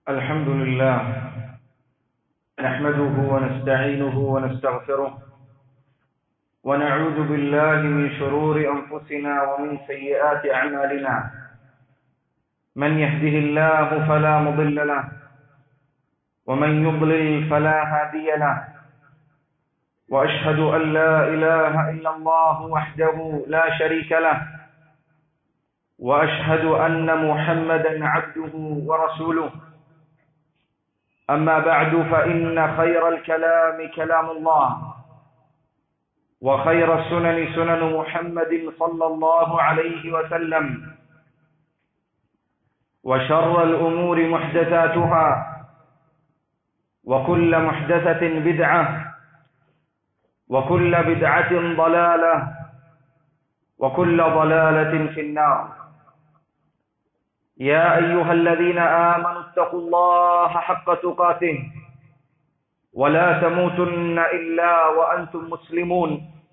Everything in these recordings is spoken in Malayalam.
الحمد لله نحمده ونستعينه ونستغفره ونعوذ بالله من شرور أنفسنا ومن سيئات أعمالنا من يهده الله فلا مضل له ومن يضلل فلا هادي له وأشهد أن لا إله إلا الله وحده لا شريك له وأشهد أن محمدا عبده ورسوله أما بعد فإن خير الكلام كلام الله وخير السنن سنن محمد صلى الله عليه وسلم وشر الأمور محدثاتها وكل محدثة بدعة وكل بدعة ضلالة وكل ضلالة في النار يا أيها الذين آمنوا اتقوا الله حق تقاته ولا تموتن إلا وأنتم مسلمون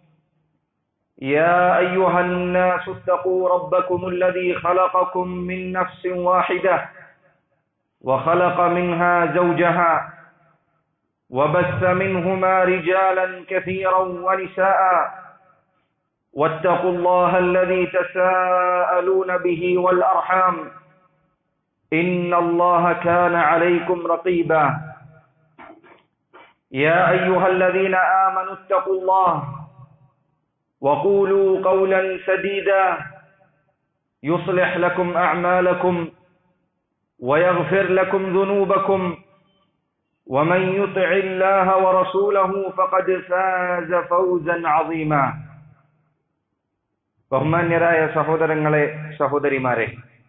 يا أيها الناس اتقوا ربكم الذي خلقكم من نفس واحدة وخلق منها زوجها وبث منهما رجالا كثيرا ونساء واتقوا الله الذي تساءلون به والأرحام إن الله كان عليكم رقيبا يا أيها الذين آمنوا اتقوا الله وقولوا قولا سديدا يصلح لكم أعمالكم ويغفر لكم ذنوبكم ومن يطع الله ورسوله فقد فاز فوزا عظيما ബഹുമാന്യരായ സഹോദരങ്ങളെ സഹോദരിമാരെ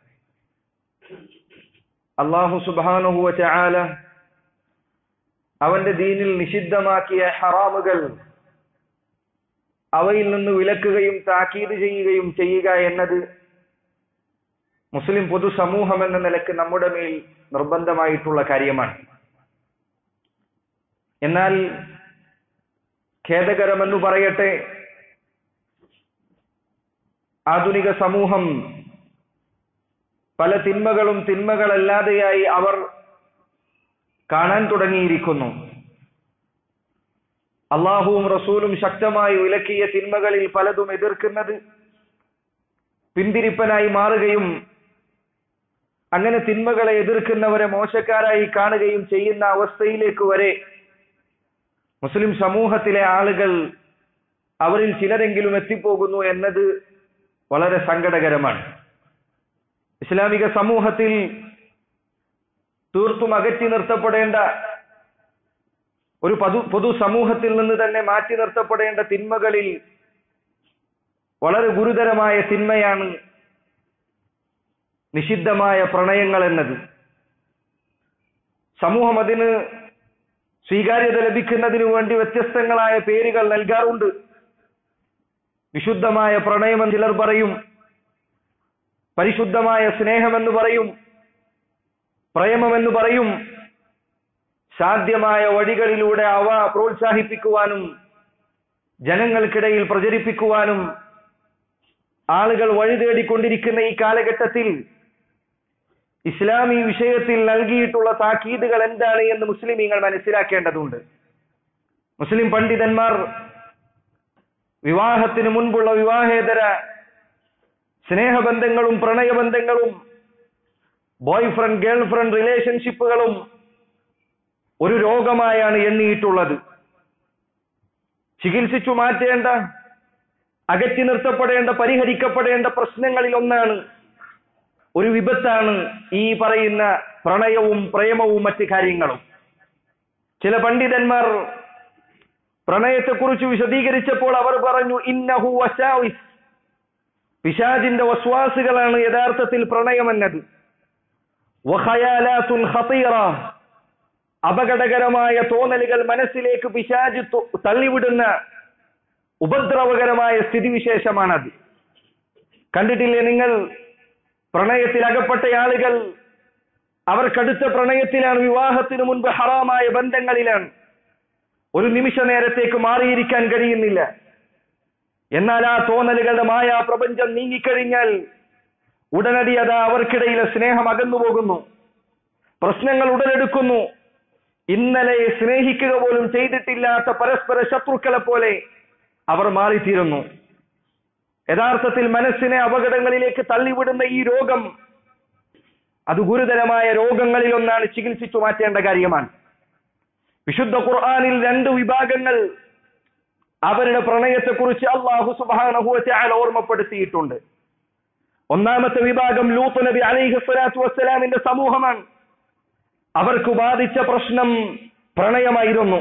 അള്ളാഹു സുബാനുഹുവ ചാല അവന്റെ ദീനിൽ നിഷിദ്ധമാക്കിയ ഹറാമുകൾ അവയിൽ നിന്ന് വിലക്കുകയും താക്കീത് ചെയ്യുകയും ചെയ്യുക എന്നത് മുസ്ലിം പൊതുസമൂഹം എന്ന നിലക്ക് നമ്മുടെ മേൽ നിർബന്ധമായിട്ടുള്ള കാര്യമാണ് എന്നാൽ ഖേദകരമെന്നു പറയട്ടെ ആധുനിക സമൂഹം പല തിന്മകളും തിന്മകളല്ലാതെയായി അവർ കാണാൻ തുടങ്ങിയിരിക്കുന്നു അള്ളാഹുവും റസൂലും ശക്തമായി വിലക്കിയ തിന്മകളിൽ പലതും എതിർക്കുന്നത് പിന്തിരിപ്പനായി മാറുകയും അങ്ങനെ തിന്മകളെ എതിർക്കുന്നവരെ മോശക്കാരായി കാണുകയും ചെയ്യുന്ന അവസ്ഥയിലേക്ക് വരെ മുസ്ലിം സമൂഹത്തിലെ ആളുകൾ അവരിൽ ചിലരെങ്കിലും എത്തിപ്പോകുന്നു എന്നത് വളരെ സങ്കടകരമാണ് ഇസ്ലാമിക സമൂഹത്തിൽ തീർത്തും അകറ്റി നിർത്തപ്പെടേണ്ട ഒരു പൊതു പൊതു സമൂഹത്തിൽ നിന്ന് തന്നെ മാറ്റി നിർത്തപ്പെടേണ്ട തിന്മകളിൽ വളരെ ഗുരുതരമായ തിന്മയാണ് നിഷിദ്ധമായ പ്രണയങ്ങൾ എന്നത് സമൂഹം അതിന് സ്വീകാര്യത ലഭിക്കുന്നതിനു വേണ്ടി വ്യത്യസ്തങ്ങളായ പേരുകൾ നൽകാറുണ്ട് വിശുദ്ധമായ പ്രണയമെന്ന് ചിലർ പറയും പരിശുദ്ധമായ സ്നേഹമെന്ന് പറയും പ്രേമമെന്ന് പറയും സാധ്യമായ വഴികളിലൂടെ അവ പ്രോത്സാഹിപ്പിക്കുവാനും ജനങ്ങൾക്കിടയിൽ പ്രചരിപ്പിക്കുവാനും ആളുകൾ വഴി തേടിക്കൊണ്ടിരിക്കുന്ന ഈ കാലഘട്ടത്തിൽ ഇസ്ലാമി വിഷയത്തിൽ നൽകിയിട്ടുള്ള താക്കീതുകൾ എന്താണ് എന്ന് മുസ്ലിമീങ്ങൾ മനസ്സിലാക്കേണ്ടതുണ്ട് മുസ്ലിം പണ്ഡിതന്മാർ വിവാഹത്തിന് മുൻപുള്ള വിവാഹേതര സ്നേഹബന്ധങ്ങളും പ്രണയബന്ധങ്ങളും ബോയ് ഫ്രണ്ട് ഗേൾ ഫ്രണ്ട് റിലേഷൻഷിപ്പുകളും ഒരു രോഗമായാണ് എണ്ണിയിട്ടുള്ളത് ചികിത്സിച്ചു മാറ്റേണ്ട അകറ്റി നിർത്തപ്പെടേണ്ട പരിഹരിക്കപ്പെടേണ്ട പ്രശ്നങ്ങളിൽ ഒന്നാണ് ഒരു വിപത്താണ് ഈ പറയുന്ന പ്രണയവും പ്രേമവും മറ്റ് കാര്യങ്ങളും ചില പണ്ഡിതന്മാർ പ്രണയത്തെക്കുറിച്ച് വിശദീകരിച്ചപ്പോൾ അവർ പറഞ്ഞു ഇന്നഹു വശാവിസ് പിശാജിന്റെ വസ്വാസുകളാണ് യഥാർത്ഥത്തിൽ പ്രണയമെന്നത് അപകടകരമായ തോന്നലുകൾ മനസ്സിലേക്ക് പിശാജ് തള്ളിവിടുന്ന ഉപദ്രവകരമായ സ്ഥിതിവിശേഷമാണത് കണ്ടിട്ടില്ലേ നിങ്ങൾ പ്രണയത്തിൽ അകപ്പെട്ട ആളുകൾ അവർ കടുത്ത പ്രണയത്തിലാണ് വിവാഹത്തിനു മുൻപ് ഹറാമായ ബന്ധങ്ങളിലാണ് ഒരു നിമിഷ നേരത്തേക്ക് മാറിയിരിക്കാൻ കഴിയുന്നില്ല എന്നാൽ ആ തോന്നലുകളുടെ മായാ പ്രപഞ്ചം നീങ്ങിക്കഴിഞ്ഞാൽ ഉടനടി അതാ അവർക്കിടയിലെ സ്നേഹം അകന്നു പോകുന്നു പ്രശ്നങ്ങൾ ഉടലെടുക്കുന്നു ഇന്നലെ സ്നേഹിക്കുക പോലും ചെയ്തിട്ടില്ലാത്ത പരസ്പര ശത്രുക്കളെ പോലെ അവർ മാറിത്തീരുന്നു യഥാർത്ഥത്തിൽ മനസ്സിനെ അപകടങ്ങളിലേക്ക് തള്ളിവിടുന്ന ഈ രോഗം അത് ഗുരുതരമായ രോഗങ്ങളിൽ ഒന്നാണ് ചികിത്സിച്ചു മാറ്റേണ്ട കാര്യമാണ് വിശുദ്ധ ഖുർആാനിൽ രണ്ട് വിഭാഗങ്ങൾ അവരുടെ പ്രണയത്തെക്കുറിച്ച് അള്ളാഹു സുബാനഹുവല ഓർമ്മപ്പെടുത്തിയിട്ടുണ്ട് ഒന്നാമത്തെ വിഭാഗം ലൂത്ത് നബി അലൈഹി സ്വലാത്തു വസ്സലാമിന്റെ സമൂഹമാണ് അവർക്ക് ബാധിച്ച പ്രശ്നം പ്രണയമായിരുന്നു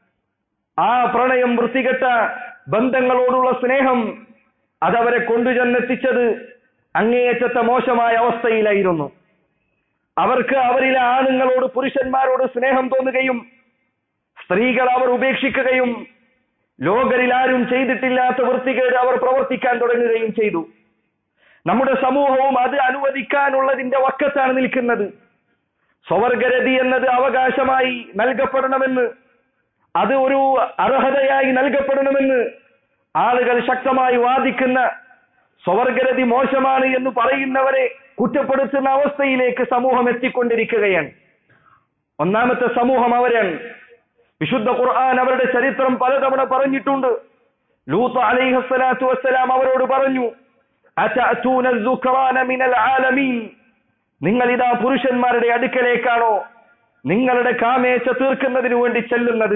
ആ പ്രണയം വൃത്തികെട്ട ബന്ധങ്ങളോടുള്ള സ്നേഹം അതവരെ കൊണ്ടുചെന്നെത്തിച്ചത് അങ്ങേയറ്റത്തെ മോശമായ അവസ്ഥയിലായിരുന്നു അവർക്ക് അവരിലെ ആണുങ്ങളോട് പുരുഷന്മാരോട് സ്നേഹം തോന്നുകയും സ്ത്രീകൾ അവർ ഉപേക്ഷിക്കുകയും ലോകരിൽ ആരും ചെയ്തിട്ടില്ലാത്ത വൃത്തികേട് അവർ പ്രവർത്തിക്കാൻ തുടങ്ങുകയും ചെയ്തു നമ്മുടെ സമൂഹവും അത് അനുവദിക്കാനുള്ളതിന്റെ വക്കത്താണ് നിൽക്കുന്നത് സ്വവർഗരതി എന്നത് അവകാശമായി നൽകപ്പെടണമെന്ന് അത് ഒരു അർഹതയായി നൽകപ്പെടണമെന്ന് ആളുകൾ ശക്തമായി വാദിക്കുന്ന സ്വവർഗരതി മോശമാണ് എന്ന് പറയുന്നവരെ കുറ്റപ്പെടുത്തുന്ന അവസ്ഥയിലേക്ക് സമൂഹം എത്തിക്കൊണ്ടിരിക്കുകയാണ് ഒന്നാമത്തെ സമൂഹം അവരാണ് വിശുദ്ധ ഖുർആൻ അവരുടെ ചരിത്രം പലതവണ പറഞ്ഞിട്ടുണ്ട് ലൂത്ത് അലൈഹസ്സലാത്തു വസ്സലാം അവരോട് പറഞ്ഞു അതഅതൂന الذكران من العالمين നിങ്ങൾ ഇതാ പുരുഷന്മാരുടെ അടുക്കലേക്കാണോ നിങ്ങളുടെ കാമേച്ച തീർക്കുന്നതിന് വേണ്ടി ചെല്ലുന്നത്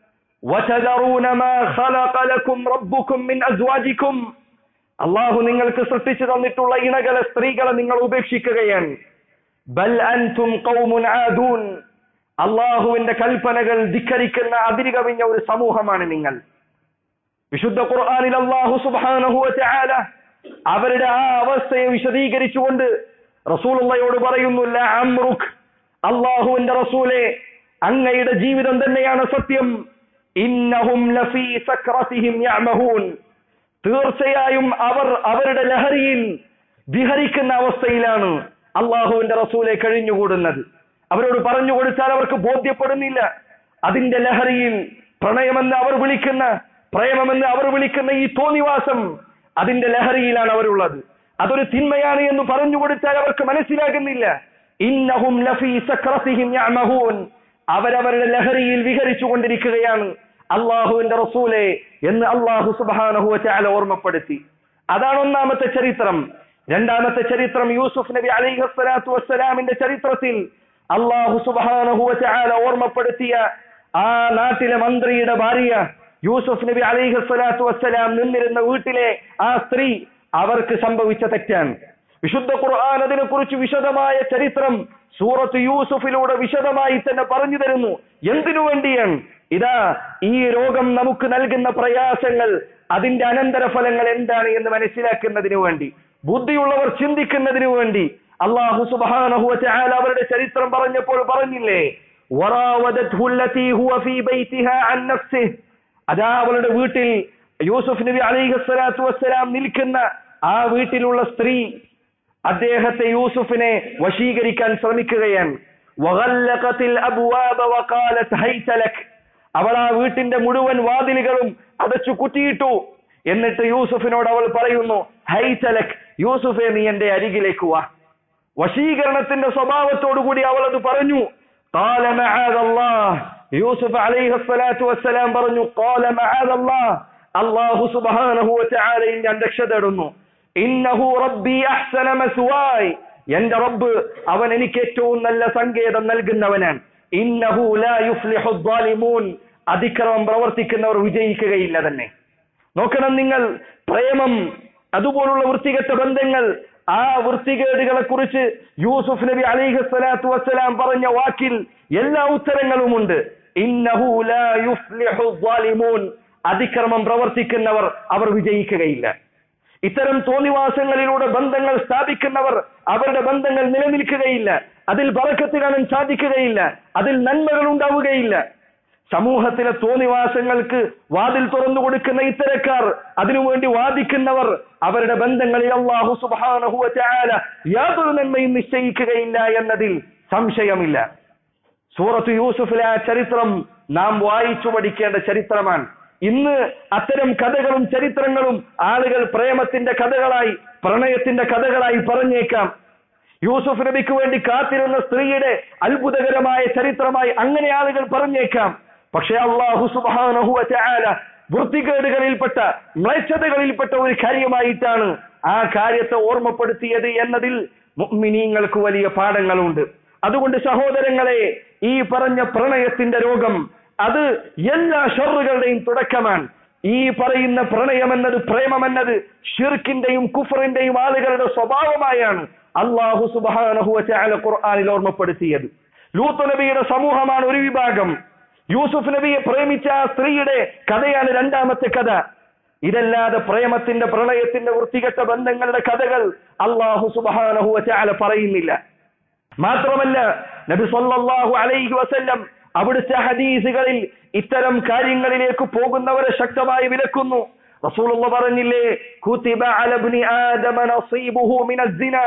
وتذرون ما خلق لكم ربكم من ازواجكم അള്ളാഹു നിങ്ങൾക്ക് സൃഷ്ടിച്ചു തന്നിട്ടുള്ള ഇണകളെ സ്ത്രീകളെ നിങ്ങൾ ഉപേക്ഷിക്കുകയാണ് ബൽ അൻതും ഖൗമുൻ ആദൂൻ അള്ളാഹുവിന്റെ കൽപ്പനകൾ ധിക്കരിക്കുന്ന അതിരുകവിഞ്ഞ ഒരു സമൂഹമാണ് നിങ്ങൾ വിശുദ്ധ ഖുർആനിൽ അള്ളാഹു സുബ്ഹാനഹു വതആല അവരുടെ ആ അവസ്ഥയെ വിശദീകരിച്ചുകൊണ്ട് റസൂലുള്ളയോട് പറയുന്നില്ല അമ്രുഖ് അള്ളാഹുവിന്റെ റസൂലെ അങ്ങയുടെ ജീവിതം തന്നെയാണ് സത്യം ഇന്നഹും ലഫീ സക്രതിഹിം യഅമഹൂൻ തീർച്ചയായും അവർ അവരുടെ ലഹരിയിൽ വിഹരിക്കുന്ന അവസ്ഥയിലാണ് അള്ളാഹുവിന്റെ റസൂലെ കഴിഞ്ഞുകൂടുന്നത് അവരോട് പറഞ്ഞു കൊടുത്താൽ അവർക്ക് ബോധ്യപ്പെടുന്നില്ല അതിന്റെ ലഹരിയിൽ പ്രണയമെന്ന് അവർ വിളിക്കുന്ന പ്രേമമെന്ന് അവർ വിളിക്കുന്ന ഈ തോന്നിവാസം അതിന്റെ ലഹരിയിലാണ് അവരുള്ളത് അതൊരു തിന്മയാണ് എന്ന് പറഞ്ഞു കൊടുത്താൽ അവർക്ക് മനസ്സിലാകുന്നില്ല ഇന്നഹും ലഫീ സക്രതിഹിം യഅമഹൂൻ അവരവരുടെ ലഹരിയിൽ വിഹരിച്ചു കൊണ്ടിരിക്കുകയാണ് അള്ളാഹുവിന്റെ റസൂലെ എന്ന് അള്ളാഹു സുബാനഹു ചാല ഓർമ്മപ്പെടുത്തി അതാണ് ഒന്നാമത്തെ ചരിത്രം രണ്ടാമത്തെ ചരിത്രം യൂസുഫ് നബി അലൈഹി സ്വലാത്തു വസ്സലാമിന്റെ ചരിത്രത്തിൽ അള്ളാഹു സുബാനഹു ചാല ഓർമ്മപ്പെടുത്തിയ ആ നാട്ടിലെ മന്ത്രിയുടെ ഭാര്യ യൂസുഫ് നബി അലൈഹി സ്വലാത്തു വസ്സലാം നിന്നിരുന്ന വീട്ടിലെ ആ സ്ത്രീ അവർക്ക് സംഭവിച്ച തെറ്റാണ് വിശുദ്ധ ഖുർആൻ അതിനെ കുറിച്ച് വിശദമായ ചരിത്രം സൂറത്ത് യൂസുഫിലൂടെ വിശദമായി തന്നെ പറഞ്ഞു തരുന്നു എന്തിനു വേണ്ടിയാണ് ഇതാ ഈ രോഗം നമുക്ക് നൽകുന്ന പ്രയാസങ്ങൾ അതിന്റെ അനന്തരഫലങ്ങൾ എന്താണ് എന്ന് മനസ്സിലാക്കുന്നതിനു വേണ്ടി ബുദ്ധിയുള്ളവർ ചിന്തിക്കുന്നതിനു വേണ്ടി അള്ളാഹു സുബാനഹു ചാല അവരുടെ ചരിത്രം പറഞ്ഞപ്പോൾ പറഞ്ഞില്ലേ അതാ അവളുടെ വീട്ടിൽ യൂസുഫ് നബി അലൈഹി സ്വലാത്തു വസ്സലാം നിൽക്കുന്ന ആ വീട്ടിലുള്ള സ്ത്രീ അദ്ദേഹത്തെ യൂസുഫിനെ വശീകരിക്കാൻ ശ്രമിക്കുകയാണ് അവൾ ആ വീട്ടിന്റെ മുഴുവൻ വാതിലുകളും അടച്ചു കുറ്റിയിട്ടു എന്നിട്ട് യൂസുഫിനോട് അവൾ പറയുന്നു ഹൈതലക് യൂസുഫെ നീ എന്റെ അരികിലേക്ക് വാ വശീകരണത്തിന്റെ സ്വഭാവത്തോടുകൂടി അവൾ അത് പറഞ്ഞു യൂസുഫ് അലൈഹി വസ്സലാം പറഞ്ഞു അള്ളാഹു സുബാനഹു ചാലയിൽ ഞാൻ രക്ഷ തേടുന്നു ഇന്നഹു റബ്ബി അഹ്സന മസ്വായ് എന്റെ റബ്ബ് അവൻ എനിക്ക് ഏറ്റവും നല്ല സങ്കേതം നൽകുന്നവനാണ് ഇന്നഹു ലാ യുഫ്ലിഹു ദ്വാലിമൂൻ അതിക്രമം പ്രവർത്തിക്കുന്നവർ വിജയിക്കുകയില്ല തന്നെ നോക്കണം നിങ്ങൾ പ്രേമം അതുപോലുള്ള വൃത്തികെട്ട ബന്ധങ്ങൾ ആ വൃത്തികേടുകളെ കുറിച്ച് യൂസുഫ് നബി അലിഹി സ്വലാത്തു വസ്സലാം പറഞ്ഞ വാക്കിൽ എല്ലാ ഉത്തരങ്ങളുമുണ്ട് ഇന്നഹു ലാ യുഫ്ലിഹു ദ്വാലിമൂൻ അതിക്രമം പ്രവർത്തിക്കുന്നവർ അവർ വിജയിക്കുകയില്ല ഇത്തരം തോന്നിവാസങ്ങളിലൂടെ ബന്ധങ്ങൾ സ്ഥാപിക്കുന്നവർ അവരുടെ ബന്ധങ്ങൾ നിലനിൽക്കുകയില്ല അതിൽ ബറക്കത്ത് കാണാൻ സാധിക്കുകയില്ല അതിൽ നന്മകൾ ഉണ്ടാവുകയില്ല സമൂഹത്തിലെ തോന്നിവാസങ്ങൾക്ക് വാതിൽ തുറന്നു കൊടുക്കുന്ന ഇത്തരക്കാർ അതിനുവേണ്ടി വാദിക്കുന്നവർ അവരുടെ ബന്ധങ്ങളിൽ അള്ളാഹു സുബാനഹുവ ചാല യാതൊരു നന്മയും നിശ്ചയിക്കുകയില്ല എന്നതിൽ സംശയമില്ല സൂറത്ത് യൂസുഫിലെ ആ ചരിത്രം നാം വായിച്ചു പഠിക്കേണ്ട ചരിത്രമാണ് ഇന്ന് അത്തരം കഥകളും ചരിത്രങ്ങളും ആളുകൾ പ്രേമത്തിന്റെ കഥകളായി പ്രണയത്തിന്റെ കഥകളായി പറഞ്ഞേക്കാം യൂസുഫ് നബിക്ക് വേണ്ടി കാത്തിരുന്ന സ്ത്രീയുടെ അത്ഭുതകരമായ ചരിത്രമായി അങ്ങനെ ആളുകൾ പറഞ്ഞേക്കാം പക്ഷേ അള്ളാഹു സുബാനഹുവ ചാല വൃത്തികേടുകളിൽപ്പെട്ട മ്ലേച്ഛതകളിൽപ്പെട്ട ഒരു കാര്യമായിട്ടാണ് ആ കാര്യത്തെ ഓർമ്മപ്പെടുത്തിയത് എന്നതിൽ മുഅ്മിനീങ്ങൾക്ക് വലിയ പാഠങ്ങളുണ്ട് അതുകൊണ്ട് സഹോദരങ്ങളെ ഈ പറഞ്ഞ പ്രണയത്തിന്റെ രോഗം അത് എല്ലാ ഷറുകളുടെയും തുടക്കമാണ് ഈ പറയുന്ന പ്രണയം എന്നത് പ്രേമം എന്നത് ഷിർക്കിന്റെയും കുഫറിന്റെയും ആളുകളുടെ സ്വഭാവമായാണ് അള്ളാഹു സുബാനഹുവ ചാല ഖുർആാനിൽ ഓർമ്മപ്പെടുത്തിയത് ലൂത്ത് നബിയുടെ സമൂഹമാണ് ഒരു വിഭാഗം യൂസുഫ് നബിയെ പ്രേമിച്ച ആ സ്ത്രീയുടെ കഥയാണ് രണ്ടാമത്തെ കഥ ഇതല്ലാതെ പ്രേമത്തിന്റെ പ്രണയത്തിന്റെ വൃത്തികെട്ട ബന്ധങ്ങളുടെ കഥകൾ അള്ളാഹു സുബാനഹുവ ചാല പറയുന്നില്ല മാത്രമല്ല നബി സല്ലല്ലാഹു അലൈഹി വസല്ലം അവിടുത്തെ ഹദീസുകളിൽ ഇത്തരം കാര്യങ്ങളിലേക്ക് പോകുന്നവരെ ശക്തമായി വിലക്കുന്നു റസൂലുള്ള പറഞ്ഞില്ലേ കുതിബ അല ഇബ്നി ആദമ നസീബുഹു മിനസ് സിന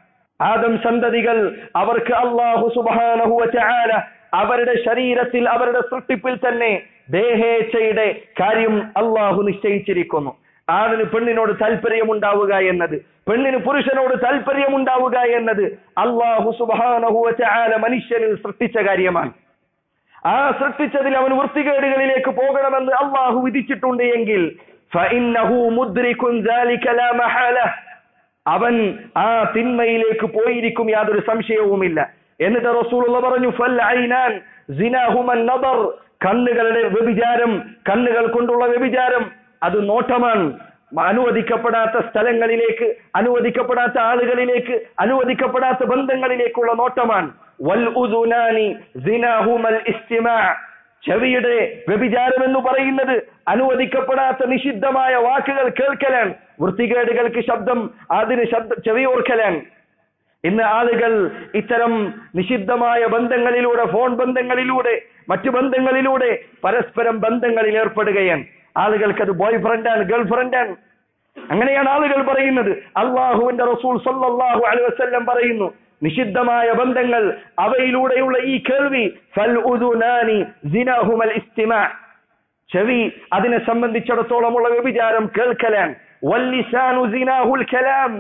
ആദം സന്തതികൾ അവർക്ക് അല്ലാഹു സുബ്ഹാനഹു വതആല അവരുടെ ശരീരത്തിൽ അവരുടെ സൃഷ്ടിപ്പിൽ തന്നെ ദേഹേച്ഛയുടെ കാര്യം അള്ളാഹു നിശ്ചയിച്ചിരിക്കുന്നു ആണിന് പെണ്ണിനോട് താല്പര്യമുണ്ടാവുക എന്നത് പെണ്ണിന് പുരുഷനോട് താല്പര്യമുണ്ടാവുക എന്നത് അള്ളാഹു സുബ്ഹാനഹു വതആല മനുഷ്യനിൽ സൃഷ്ടിച്ച കാര്യമാണ് ആ സൃഷ്ടിച്ചതിൽ അവൻ വൃത്തികേടുകളിലേക്ക് പോകണമെന്ന് അള്ളാഹു വിധിച്ചിട്ടുണ്ട് എങ്കിൽ فإنه مدرك ذلك لا محالة അവൻ ആ തിന്മയിലേക്ക് പോയിരിക്കും യാതൊരു സംശയവുമില്ല എന്നിട്ട് റസൂലുള്ള പറഞ്ഞു ഫൽ ഐനാൻ സിനാഹുമൻ നദർ കണ്ണുകളുടെ വ്യഭിചാരം കണ്ണുകൾ കൊണ്ടുള്ള വ്യഭിചാരം അത് നോട്ടമാണ് അനുവദിക്കപ്പെടാത്ത സ്ഥലങ്ങളിലേക്ക് അനുവദിക്കപ്പെടാത്ത ആളുകളിലേക്ക് അനുവദിക്കപ്പെടാത്ത ബന്ധങ്ങളിലേക്കുള്ള നോട്ടമാണ് വൽ ഉദുനാനി സിനാഹുമൽ ഇസ്തിമാ ചെവിയുടെ വ്യഭിചാരം എന്ന് പറയുന്നത് അനുവദിക്കപ്പെടാത്ത നിഷിദ്ധമായ വാക്കുകൾ കേൾക്കലാണ് വൃത്തികേടുകൾക്ക് ശബ്ദം അതിന് ശബ്ദ ചെവിയോർക്കലാണ് ഇന്ന് ആളുകൾ ഇത്തരം നിഷിദ്ധമായ ബന്ധങ്ങളിലൂടെ ഫോൺ ബന്ധങ്ങളിലൂടെ മറ്റു ബന്ധങ്ങളിലൂടെ പരസ്പരം ബന്ധങ്ങളിൽ ഏർപ്പെടുകയാണ് ആളുകൾക്ക് അത് ബോയ് ഫ്രണ്ടാണ് ഗേൾ ഫ്രണ്ടാണ് അങ്ങനെയാണ് ആളുകൾ പറയുന്നത് അള്ളാഹുവിന്റെ റസൂൽ സല്ലല്ലാഹു അലൈഹി വസല്ലം പറയുന്നു നിഷിദ്ധമായ ബന്ധങ്ങൾ അവയിലൂടെയുള്ള ഈ കേൾവി ഫൽ ഉദുനാനി സിനാഹുമൽ ഇസ്തിമാ ചെവി അതിനെ സംബന്ധിച്ചിടത്തോളമുള്ള വ്യഭിചാരം കേൾക്കലാൻ വല്ലിസാനു സിനാഹുൽ കലാം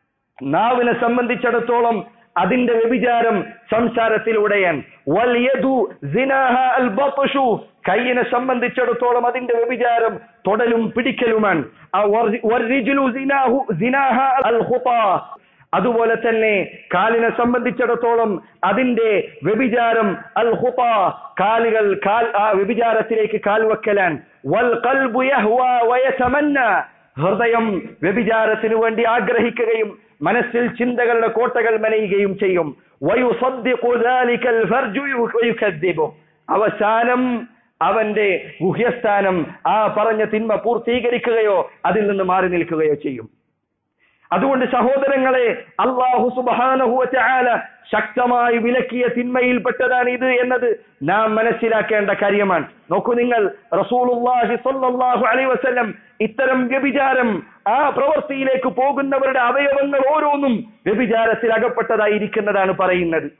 നാവിനെ സംബന്ധിച്ചിടത്തോളം അതിന്റെ വ്യഭിചാരം സംസാരത്തിലൂടെയാണ് വൽയദു സിനാഹ അൽ ബത്ഷു കൈയിനെ സംബന്ധിച്ചിടത്തോളം അതിന്റെ വ്യഭിചാരം തൊടലും പിടിക്കലുമാണ് ആ വർ- വർരിജ്ലു സിനാഹു സിനാഹ അൽ ഖുതാ അതുപോലെ തന്നെ കാലിനെ സംബന്ധിച്ചിടത്തോളം അതിന്റെ വ്യഭിചാരം അൽ ഖുത കാലുകൾ കാൽ ആ വ്യഭിചാരത്തിലേക്ക് കാൽ വെക്കലാൻ വൽ ഖൽബു യഹ്വ വയതമന്ന ഹൃദയം വ്യഭിചാരത്തിനു വേണ്ടി ആഗ്രഹിക്കുകയും മനസ്സിൽ ചിന്തകളുടെ കോട്ടകൾ മെനയുകയും ചെയ്യും വയുസദ്ദിഖു ذلك الفرج ويكذبه അവസാനം അവന്റെ ഗുഹ്യസ്ഥാനം ആ പറഞ്ഞ തിന്മ പൂർത്തീകരിക്കുകയോ അതിൽ നിന്ന് മാറി നിൽക്കുകയോ ചെയ്യും അതുകൊണ്ട് സഹോദരങ്ങളെ അള്ളാഹു സുബാനഹുവ ചാല ശക്തമായി വിലക്കിയ തിന്മയിൽപ്പെട്ടതാണ് ഇത് എന്നത് നാം മനസ്സിലാക്കേണ്ട കാര്യമാണ് നോക്കൂ നിങ്ങൾ റസൂലുള്ളാഹി സ്വല്ലല്ലാഹു അലൈഹി വസല്ലം ഇത്തരം വ്യഭിചാരം ആ പ്രവൃത്തിയിലേക്ക് പോകുന്നവരുടെ അവയവങ്ങൾ ഓരോന്നും വ്യഭിചാരത്തിൽ അകപ്പെട്ടതായിരിക്കുന്നതാണ് പറയുന്നത്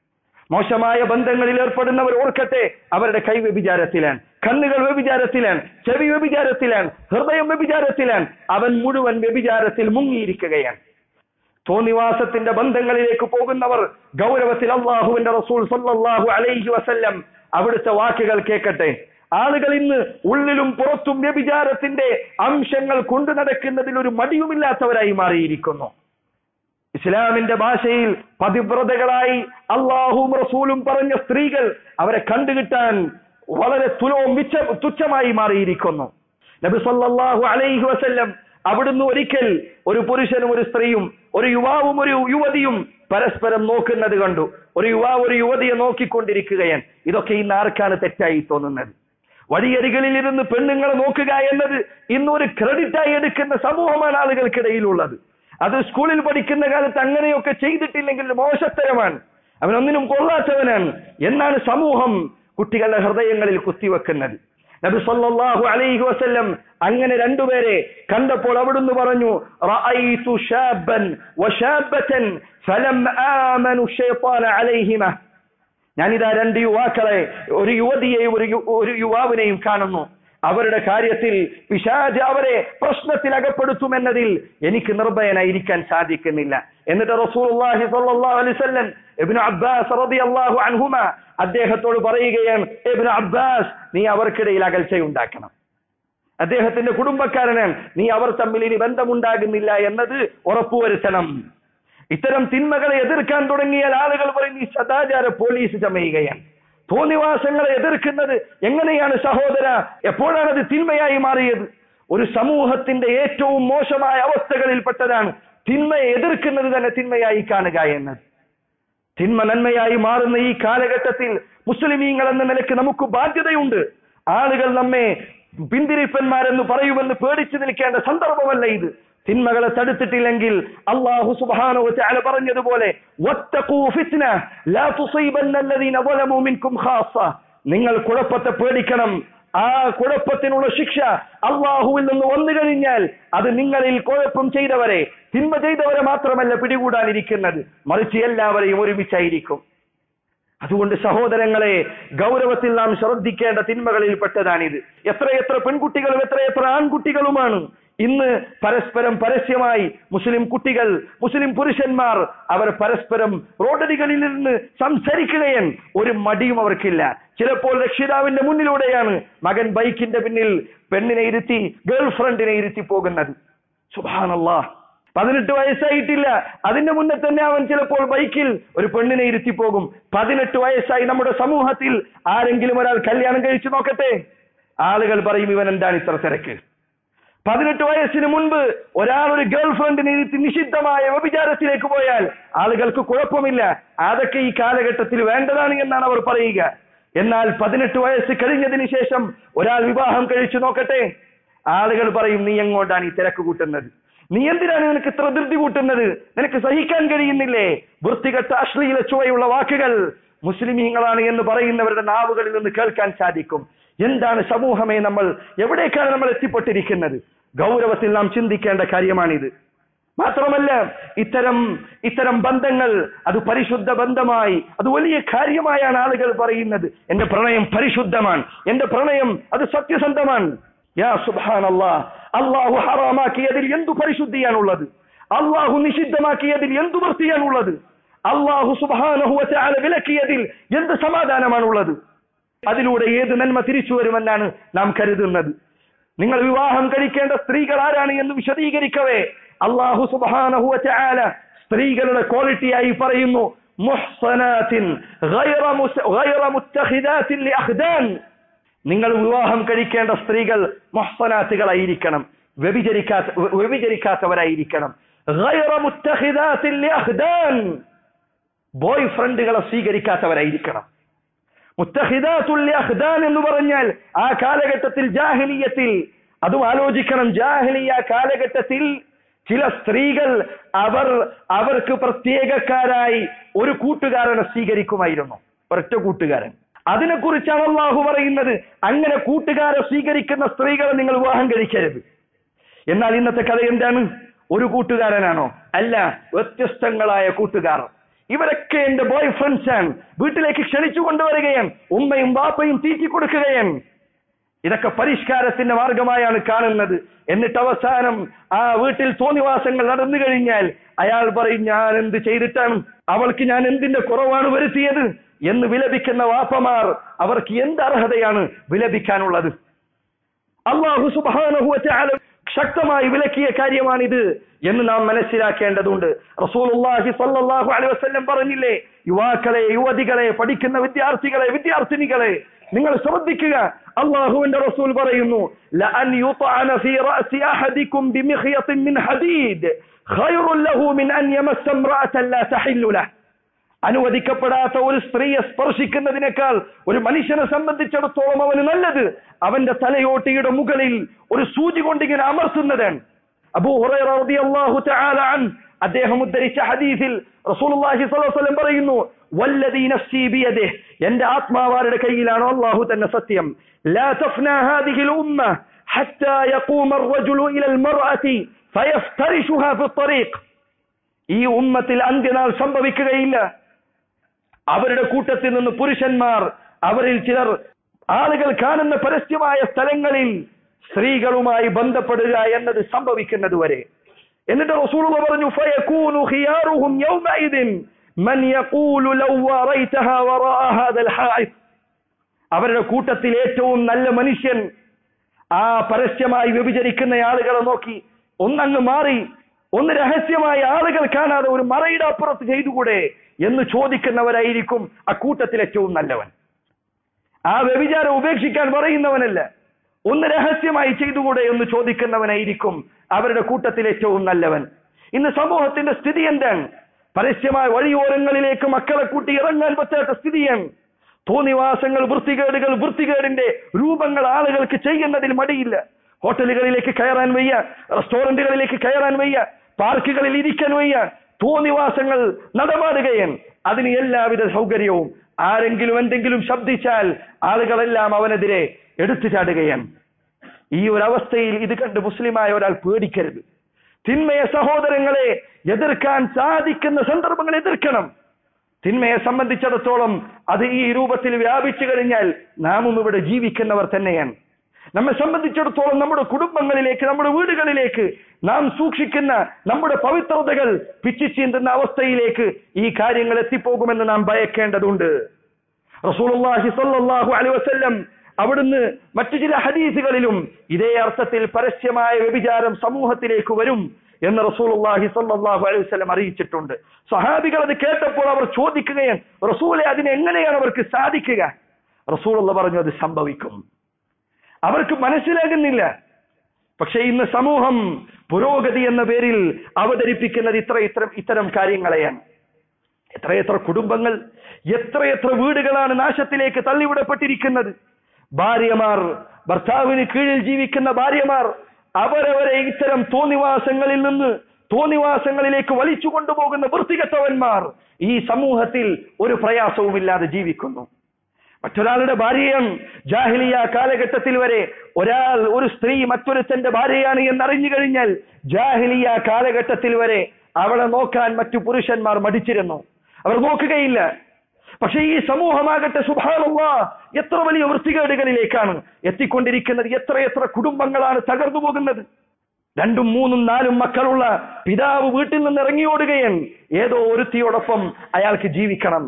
മോശമായ ബന്ധങ്ങളിൽ ഏർപ്പെടുന്നവർ ഓർക്കട്ടെ അവരുടെ കൈ വ്യഭിചാരത്തിലാണ് കണ്ണുകൾ വ്യഭിചാരത്തിലാണ് ചെവി വ്യഭിചാരത്തിലാണ് ഹൃദയം വ്യഭിചാരത്തിലാണ് അവൻ മുഴുവൻ വ്യഭിചാരത്തിൽ മുങ്ങിയിരിക്കുകയാണ് തോന്നിവാസത്തിന്റെ ബന്ധങ്ങളിലേക്ക് പോകുന്നവർ ഗൗരവത്തിൽ അള്ളാഹുവിന്റെ റസൂൽ സല്ലല്ലാഹു അലൈഹി വസല്ലം അവിടുത്തെ വാക്കുകൾ കേൾക്കട്ടെ ആളുകൾ ഇന്ന് ഉള്ളിലും പുറത്തും വ്യഭിചാരത്തിന്റെ അംശങ്ങൾ കൊണ്ടു നടക്കുന്നതിൽ ഒരു മടിയുമില്ലാത്തവരായി മാറിയിരിക്കുന്നു ഇസ്ലാമിന്റെ ഭാഷയിൽ പതിവ്രതകളായി അള്ളാഹും റസൂലും പറഞ്ഞ സ്ത്രീകൾ അവരെ കണ്ടുകിട്ടാൻ വളരെ തുലവും മിച്ച തുച്ഛമായി മാറിയിരിക്കുന്നു നബി സല്ലല്ലാഹു അലൈഹി വസല്ലം അവിടുന്ന് ഒരിക്കൽ ഒരു പുരുഷനും ഒരു സ്ത്രീയും ഒരു യുവാവും ഒരു യുവതിയും പരസ്പരം നോക്കുന്നത് കണ്ടു ഒരു യുവാവ് ഒരു യുവതിയെ നോക്കിക്കൊണ്ടിരിക്കുകയാണ് ഇതൊക്കെ ഇന്ന് ആർക്കാണ് തെറ്റായി തോന്നുന്നത് വഴിയരികളിൽ ഇരുന്ന് പെണ്ണുങ്ങളെ നോക്കുക എന്നത് ഇന്നൊരു ക്രെഡിറ്റായി എടുക്കുന്ന സമൂഹമാണ് ആളുകൾക്കിടയിലുള്ളത് അത് സ്കൂളിൽ പഠിക്കുന്ന കാലത്ത് അങ്ങനെയൊക്കെ ചെയ്തിട്ടില്ലെങ്കിൽ മോശത്തരമാണ് അവനൊന്നിനും കൊള്ളാത്തവനാണ് എന്നാണ് സമൂഹം കുട്ടികളുടെ ഹൃദയങ്ങളിൽ കുത്തിവെക്കുന്നത് നബി സല്ലല്ലാഹു അലൈഹി വസല്ലം അങ്ങനെ രണ്ടുപേരെ കണ്ടപ്പോൾ അവിടുന്ന് പറഞ്ഞു റഅയ്തു ഷാബൻ വശാബതൻ ഫലം ആമനു ശൈത്താന അലൈഹിമ ഞാനിതാ രണ്ട് യുവാക്കളെ ഒരു യുവതിയെയും ഒരു യു- ഒരു യുവാവിനെയും കാണുന്നു അവരുടെ കാര്യത്തിൽ പിശാജ് അവരെ പ്രശ്നത്തിൽ അകപ്പെടുത്തുമെന്നതിൽ എനിക്ക് നിർഭയനായിരിക്കാൻ സാധിക്കുന്നില്ല എന്നിട്ട് റസൂലുള്ളാഹി സ്വല്ലല്ലാഹു അലൈഹി വസല്ലം ഇബ്നു അബ്ബാസ് റളിയല്ലാഹു അൻഹുമ അദ്ദേഹത്തോട് പറയുകയാണ് ഇബ്നു അബ്ബാസ് നീ അവർക്കിടയിൽ അകൽച്ചയുണ്ടാക്കണം അദ്ദേഹത്തിന്റെ കുടുംബക്കാരനാണ് നീ അവർ തമ്മിൽ ഇനി ബന്ധമുണ്ടാകുന്നില്ല എന്നത് ഉറപ്പുവരുത്തണം ഇത്തരം തിന്മകളെ എതിർക്കാൻ തുടങ്ങിയാൽ ആളുകൾ പറയും ഈ സദാചാര പോലീസ് ചമയുകയാണ് തോന്നിവാസങ്ങളെ എതിർക്കുന്നത് എങ്ങനെയാണ് സഹോദര എപ്പോഴാണ് അത് തിന്മയായി മാറിയത് ഒരു സമൂഹത്തിന്റെ ഏറ്റവും മോശമായ അവസ്ഥകളിൽപ്പെട്ടതാണ് തിന്മയെ എതിർക്കുന്നത് തന്നെ തിന്മയായി കാണുക എന്നത് തിന്മ നന്മയായി മാറുന്ന ഈ കാലഘട്ടത്തിൽ മുസ്ലിമീങ്ങൾ എന്ന നിലയ്ക്ക് നമുക്ക് ബാധ്യതയുണ്ട് ആളുകൾ നമ്മെ പിന്തിരിപ്പന്മാരെന്ന് പറയുമെന്ന് പേടിച്ചു നിൽക്കേണ്ട സന്ദർഭമല്ല ഇത് തിന്മകളെ തടുത്തിട്ടില്ലെങ്കിൽ അള്ളാഹു സുബ്ഹാനഹു വതആല പറഞ്ഞതുപോലെ വത്തഖൂ ഫിത്ന ലാ തുസീബന്ന അല്ലദീന ളലമു മിൻകും ഖാസ്സ നിങ്ങൾ കുഴപ്പത്തെ പേടിക്കണം ആ കുഴപ്പത്തിനുള്ള ശിക്ഷ അള്ളാഹുവിൽ നിന്ന് വന്നു കഴിഞ്ഞാൽ അത് നിങ്ങളിൽ കുഴപ്പം ചെയ്തവരെ തിന്മ ചെയ്തവരെ മാത്രമല്ല പിടികൂടാനിരിക്കുന്നത് മറിച്ച് എല്ലാവരെയും ഒരുമിച്ചായിരിക്കും അതുകൊണ്ട് സഹോദരങ്ങളെ ഗൗരവത്തിൽ നാം ശ്രദ്ധിക്കേണ്ട തിന്മകളിൽ പെട്ടതാണിത് എത്രയെത്ര പെൺകുട്ടികളും എത്രയെത്ര ആൺകുട്ടികളുമാണ് ഇന്ന് പരസ്പരം പരസ്യമായി മുസ്ലിം കുട്ടികൾ മുസ്ലിം പുരുഷന്മാർ അവർ പരസ്പരം റോഡരികളിൽ നിന്ന് സംസാരിക്കുകയാണ് ഒരു മടിയും അവർക്കില്ല ചിലപ്പോൾ രക്ഷിതാവിന്റെ മുന്നിലൂടെയാണ് മകൻ ബൈക്കിന്റെ പിന്നിൽ പെണ്ണിനെ ഇരുത്തി ഗേൾ ഫ്രണ്ടിനെ ഇരുത്തി പോകുന്നത് സുബാനല്ലാ പതിനെട്ട് വയസ്സായിട്ടില്ല അതിന്റെ മുന്നേ തന്നെ അവൻ ചിലപ്പോൾ ബൈക്കിൽ ഒരു പെണ്ണിനെ ഇരുത്തി പോകും പതിനെട്ട് വയസ്സായി നമ്മുടെ സമൂഹത്തിൽ ആരെങ്കിലും ഒരാൾ കല്യാണം കഴിച്ചു നോക്കട്ടെ ആളുകൾ പറയും ഇവൻ എന്താണ് ഇത്ര തിരക്ക് പതിനെട്ട് വയസ്സിന് മുൻപ് ഒരാൾ ഒരു ഗേൾ ഫ്രണ്ടിനെ ഇരുത്തി നിഷിദ്ധമായ വ്യഭിചാരത്തിലേക്ക് പോയാൽ ആളുകൾക്ക് കുഴപ്പമില്ല അതൊക്കെ ഈ കാലഘട്ടത്തിൽ വേണ്ടതാണ് എന്നാണ് അവർ പറയുക എന്നാൽ പതിനെട്ട് വയസ്സ് കഴിഞ്ഞതിന് ശേഷം ഒരാൾ വിവാഹം കഴിച്ചു നോക്കട്ടെ ആളുകൾ പറയും നീ എങ്ങോട്ടാണ് ഈ തിരക്ക് കൂട്ടുന്നത് നീ എന്തിനാണ് നിനക്ക് ഇത്ര ധൃതി കൂട്ടുന്നത് നിനക്ക് സഹിക്കാൻ കഴിയുന്നില്ലേ വൃത്തികെട്ട അശ്ലീല ചുവയുള്ള വാക്കുകൾ മുസ്ലിമീങ്ങളാണ് എന്ന് പറയുന്നവരുടെ നാവുകളിൽ നിന്ന് കേൾക്കാൻ സാധിക്കും എന്താണ് സമൂഹമേ നമ്മൾ എവിടേക്കാണ് നമ്മൾ എത്തിപ്പെട്ടിരിക്കുന്നത് ഗൗരവത്തിൽ നാം ചിന്തിക്കേണ്ട കാര്യമാണിത് മാത്രമല്ല ഇത്തരം ഇത്തരം ബന്ധങ്ങൾ അത് പരിശുദ്ധ ബന്ധമായി അത് വലിയ കാര്യമായാണ് ആളുകൾ പറയുന്നത് എന്റെ പ്രണയം പരിശുദ്ധമാണ് എന്റെ പ്രണയം അത് സത്യസന്ധമാണ് യാ സുബാൻ അള്ളാഹു ഹറാമാക്കിയതിൽ എന്തു പരിശുദ്ധിയാണുള്ളത് അള്ളാഹു നിഷിദ്ധമാക്കിയതിൽ എന്തു വൃത്തിയാണുള്ളത് അള്ളാഹു സുബാനഹുവല വിലക്കിയതിൽ എന്ത് സമാധാനമാണുള്ളത് അതിലൂടെ ഏത് നന്മ തിരിച്ചു വരുമെന്നാണ് നാം കരുതുന്നത് നിങ്ങൾ വിവാഹം കഴിക്കേണ്ട സ്ത്രീകൾ ആരാണ് എന്ന് വിശദീകരിക്കവേ അള്ളാഹു സുബാനഹുവല സ്ത്രീകളുടെ ക്വാളിറ്റിയായി പറയുന്നു മുഹ്സനാത്തിൻ ഗൈറ മുസ്- ഗൈറ മുത്തഖിദാത്തിൻ ലിഅഖ്ദാൻ. നിങ്ങൾ വിവാഹം കഴിക്കേണ്ട സ്ത്രീകൾ മൊഹ്സനാത്തുകളായിരിക്കണം വ്യഭിചരിക്കാത്ത വ്യഭിചരിക്കാത്തവരായിരിക്കണം ഗൈറ മുത്തഖിദാത്തിൻ ലിഅഖ്ദാൻ. ബോയ് ഫ്രണ്ടുകളെ സ്വീകരിക്കാത്തവരായിരിക്കണം മുത്തഹിദാത്തുൽ അഹ്ദാൻ എന്ന് പറഞ്ഞാൽ ആ കാലഘട്ടത്തിൽ ജാഹിലിയത്തിൽ അതും ആലോചിക്കണം ജാഹിലിയ കാലഘട്ടത്തിൽ ചില സ്ത്രീകൾ അവർ അവർക്ക് പ്രത്യേകക്കാരായി ഒരു കൂട്ടുകാരനെ സ്വീകരിക്കുമായിരുന്നു ഒരൊറ്റ കൂട്ടുകാരൻ അതിനെക്കുറിച്ചാണ് അള്ളാഹു പറയുന്നത് അങ്ങനെ കൂട്ടുകാരെ സ്വീകരിക്കുന്ന സ്ത്രീകളെ നിങ്ങൾ വിവാഹം കഴിക്കരുത് എന്നാൽ ഇന്നത്തെ കഥ എന്താണ് ഒരു കൂട്ടുകാരനാണോ അല്ല വ്യത്യസ്തങ്ങളായ കൂട്ടുകാർ ഇവരൊക്കെ എന്റെ ബോയ് ഫ്രണ്ട്സ് ആണ് വീട്ടിലേക്ക് ക്ഷണിച്ചു കൊണ്ടുവരികയാണ് ഉമ്മയും ബാപ്പയും തീറ്റി കൊടുക്കുകയാണ് ഇതൊക്കെ പരിഷ്കാരത്തിന്റെ മാർഗമായാണ് കാണുന്നത് എന്നിട്ട് അവസാനം ആ വീട്ടിൽ തോന്നിവാസങ്ങൾ നടന്നു കഴിഞ്ഞാൽ അയാൾ പറയും ഞാൻ എന്ത് ചെയ്തിട്ടാണ് അവൾക്ക് ഞാൻ എന്തിന്റെ കുറവാണ് വരുത്തിയത് എന്ന് വിലപിക്കുന്ന വാപ്പമാർ അവർക്ക് എന്ത് അർഹതയാണ് വിലപിക്കാനുള്ളത് അള്ളാഹു സുബാനഹു വതആല ശക്തമായി വിലക്കിയ കാര്യമാണിത് എന്ന് നാം മനസ്സിലാക്കേണ്ടതുണ്ട് റസൂലുള്ളാഹി സ്വല്ലല്ലാഹു അലൈഹി വസല്ലം പറഞ്ഞില്ലേ യുവാക്കളെ യുവതികളെ പഠിക്കുന്ന വിദ്യാർത്ഥികളെ വിദ്യാർത്ഥിനികളെ നിങ്ങൾ ശ്രദ്ധിക്കുക അള്ളാഹുവിന്റെ റസൂൽ പറയുന്നു ലഅൻ യുطعن في رأس أحدكم بمخيط من حديد خير له من أن يمس امرأة لا تحل له അനുവദിക്കപ്പെടാത്ത ഒരു സ്ത്രീയെ സ്പർശിക്കുന്നതിനേക്കാൾ ഒരു മനുഷ്യനെ സംബന്ധിച്ചിടത്തോളം അവന് നല്ലത് അവന്റെ തലയോട്ടിയുടെ മുകളിൽ ഒരു സൂചി കൊണ്ടിങ്ങനെ അമർത്തുന്നതാണ് അബൂ ഹുറൈറ റളിയല്ലാഹു തആല അൻ അദ്ദേഹം ഉദ്ധരിച്ച ഹദീസിൽ റസൂലുള്ളാഹി സ്വല്ലല്ലാഹു അലൈഹി വസല്ലം പറയുന്നു വല്ലദീ നഫ്സി ബിയദിഹി എന്റെ ആത്മാവാരുടെ കയ്യിലാണ് അല്ലാഹു തന്നെ സത്യം ലാ തഫ്നാ ഹാദിഹിൽ ഉമ്മ ഹത്താ യഖൂമ الرجل الى المرأة فيفترشها في الطريق ഈ ഉമ്മത്തിൽ അന്ത്യനാൾ സംഭവിക്കുകയില്ല അവരുടെ കൂട്ടത്തിൽ നിന്ന് പുരുഷന്മാർ അവരിൽ ചിലർ ആളുകൾ കാണുന്ന പരസ്യമായ സ്ഥലങ്ങളിൽ സ്ത്രീകളുമായി ബന്ധപ്പെടുക എന്നത് സംഭവിക്കുന്നത് വരെ എന്നിട്ട് റസൂൽ പറഞ്ഞു ഫയകൂനു ഖിയാറുഹും യൗമഇദിൻ മൻ യഖൂലു ലൗ വറൈതഹാ വറാഅ ഹാദൽ ഹായിസ് അവരുടെ കൂട്ടത്തിൽ ഏറ്റവും നല്ല മനുഷ്യൻ ആ പരസ്യമായി വ്യഭിചരിക്കുന്ന ആളുകളെ നോക്കി ഒന്നങ്ങ് മാറി ഒന്ന് രഹസ്യമായി ആളുകൾ കാണാതെ ഒരു മറയുടെ അപ്പുറത്ത് ചെയ്തുകൂടെ എന്ന് ചോദിക്കുന്നവരായിരിക്കും അക്കൂട്ടത്തിൽ ഏറ്റവും നല്ലവൻ ആ വ്യഭിചാരം ഉപേക്ഷിക്കാൻ പറയുന്നവനല്ല ഒന്ന് രഹസ്യമായി ചെയ്തുകൂടെ എന്ന് ചോദിക്കുന്നവനായിരിക്കും അവരുടെ കൂട്ടത്തിൽ ഏറ്റവും നല്ലവൻ ഇന്ന് സമൂഹത്തിന്റെ സ്ഥിതി എന്താണ് പരസ്യമായ വഴിയോരങ്ങളിലേക്ക് മക്കളെ കൂട്ടി ഇറങ്ങാൻ പറ്റാത്ത സ്ഥിതിയാണ് തോന്നിവാസങ്ങൾ വൃത്തികേടുകൾ വൃത്തികേടിന്റെ രൂപങ്ങൾ ആളുകൾക്ക് ചെയ്യുന്നതിൽ മടിയില്ല ഹോട്ടലുകളിലേക്ക് കയറാൻ വയ്യ റെസ്റ്റോറന്റുകളിലേക്ക് കയറാൻ വയ്യ പാർക്കുകളിൽ ഇരിക്കാൻ വയ്യ തോന്നിവാസങ്ങൾ നടമാടുകയാണ് അതിന് എല്ലാവിധ സൗകര്യവും ആരെങ്കിലും എന്തെങ്കിലും ശബ്ദിച്ചാൽ ആളുകളെല്ലാം അവനെതിരെ എടുത്തു ചാടുകയാണ് ഈ ഒരു അവസ്ഥയിൽ ഇത് കണ്ട് മുസ്ലിമായ ഒരാൾ പേടിക്കരുത് തിന്മയ സഹോദരങ്ങളെ എതിർക്കാൻ സാധിക്കുന്ന സന്ദർഭങ്ങൾ എതിർക്കണം തിന്മയെ സംബന്ധിച്ചിടത്തോളം അത് ഈ രൂപത്തിൽ വ്യാപിച്ചു കഴിഞ്ഞാൽ നാമും ഇവിടെ ജീവിക്കുന്നവർ തന്നെയാണ് നമ്മെ സംബന്ധിച്ചിടത്തോളം നമ്മുടെ കുടുംബങ്ങളിലേക്ക് നമ്മുടെ വീടുകളിലേക്ക് നാം സൂക്ഷിക്കുന്ന നമ്മുടെ പവിത്രതകൾ പിച്ചിച്ചീന്തുന്ന അവസ്ഥയിലേക്ക് ഈ കാര്യങ്ങൾ എത്തിപ്പോകുമെന്ന് നാം ഭയക്കേണ്ടതുണ്ട് റസൂലുള്ളാഹി സ്വല്ലല്ലാഹു അലൈഹി വസല്ലം അവിടുന്ന് മറ്റു ചില ഹദീസുകളിലും ഇതേ അർത്ഥത്തിൽ പരസ്യമായ വ്യഭിചാരം സമൂഹത്തിലേക്ക് വരും എന്ന് റസൂലുള്ളാഹി സ്വല്ലല്ലാഹു അലൈഹി വസല്ലം അറിയിച്ചിട്ടുണ്ട് സഹാബികൾ അത് കേട്ടപ്പോൾ അവർ ചോദിക്കുകയാണ് റസൂലെ അതിന് എങ്ങനെയാണ് അവർക്ക് സാധിക്കുക റസൂലുള്ള പറഞ്ഞു അത് സംഭവിക്കും അവർക്ക് മനസ്സിലാകുന്നില്ല പക്ഷെ ഇന്ന് സമൂഹം പുരോഗതി എന്ന പേരിൽ അവതരിപ്പിക്കുന്നത് ഇത്ര ഇത്തരം ഇത്തരം കാര്യങ്ങളെയാണ് എത്രയെത്ര കുടുംബങ്ങൾ എത്രയെത്ര വീടുകളാണ് നാശത്തിലേക്ക് തള്ളിവിടപ്പെട്ടിരിക്കുന്നത് ഭാര്യമാർ ഭർത്താവിന് കീഴിൽ ജീവിക്കുന്ന ഭാര്യമാർ അവരവരെ ഇത്തരം തോന്നിവാസങ്ങളിൽ നിന്ന് തോന്നിവാസങ്ങളിലേക്ക് വലിച്ചു കൊണ്ടുപോകുന്ന വൃത്തികെട്ടവന്മാർ ഈ സമൂഹത്തിൽ ഒരു പ്രയാസവുമില്ലാതെ ജീവിക്കുന്നു മറ്റൊരാളുടെ ഭാര്യയും ജാഹിലിയ കാലഘട്ടത്തിൽ വരെ ഒരാൾ ഒരു സ്ത്രീ മറ്റൊരുത്തന്റെ ഭാര്യയാണ് എന്നറിഞ്ഞു കഴിഞ്ഞാൽ ജാഹിലിയ കാലഘട്ടത്തിൽ വരെ അവളെ നോക്കാൻ മറ്റു പുരുഷന്മാർ മടിച്ചിരുന്നു അവർ നോക്കുകയില്ല പക്ഷേ ഈ സമൂഹമാകട്ടെ സുഭാനുള്ള എത്ര വലിയ വൃത്തികേടുകളിലേക്കാണ് എത്തിക്കൊണ്ടിരിക്കുന്നത് എത്ര എത്ര കുടുംബങ്ങളാണ് തകർന്നു പോകുന്നത് രണ്ടും മൂന്നും നാലും മക്കളുള്ള പിതാവ് വീട്ടിൽ നിന്ന് ഇറങ്ങിയോടുകയാണ് ഏതോ ഒരുത്തിയോടൊപ്പം അയാൾക്ക് ജീവിക്കണം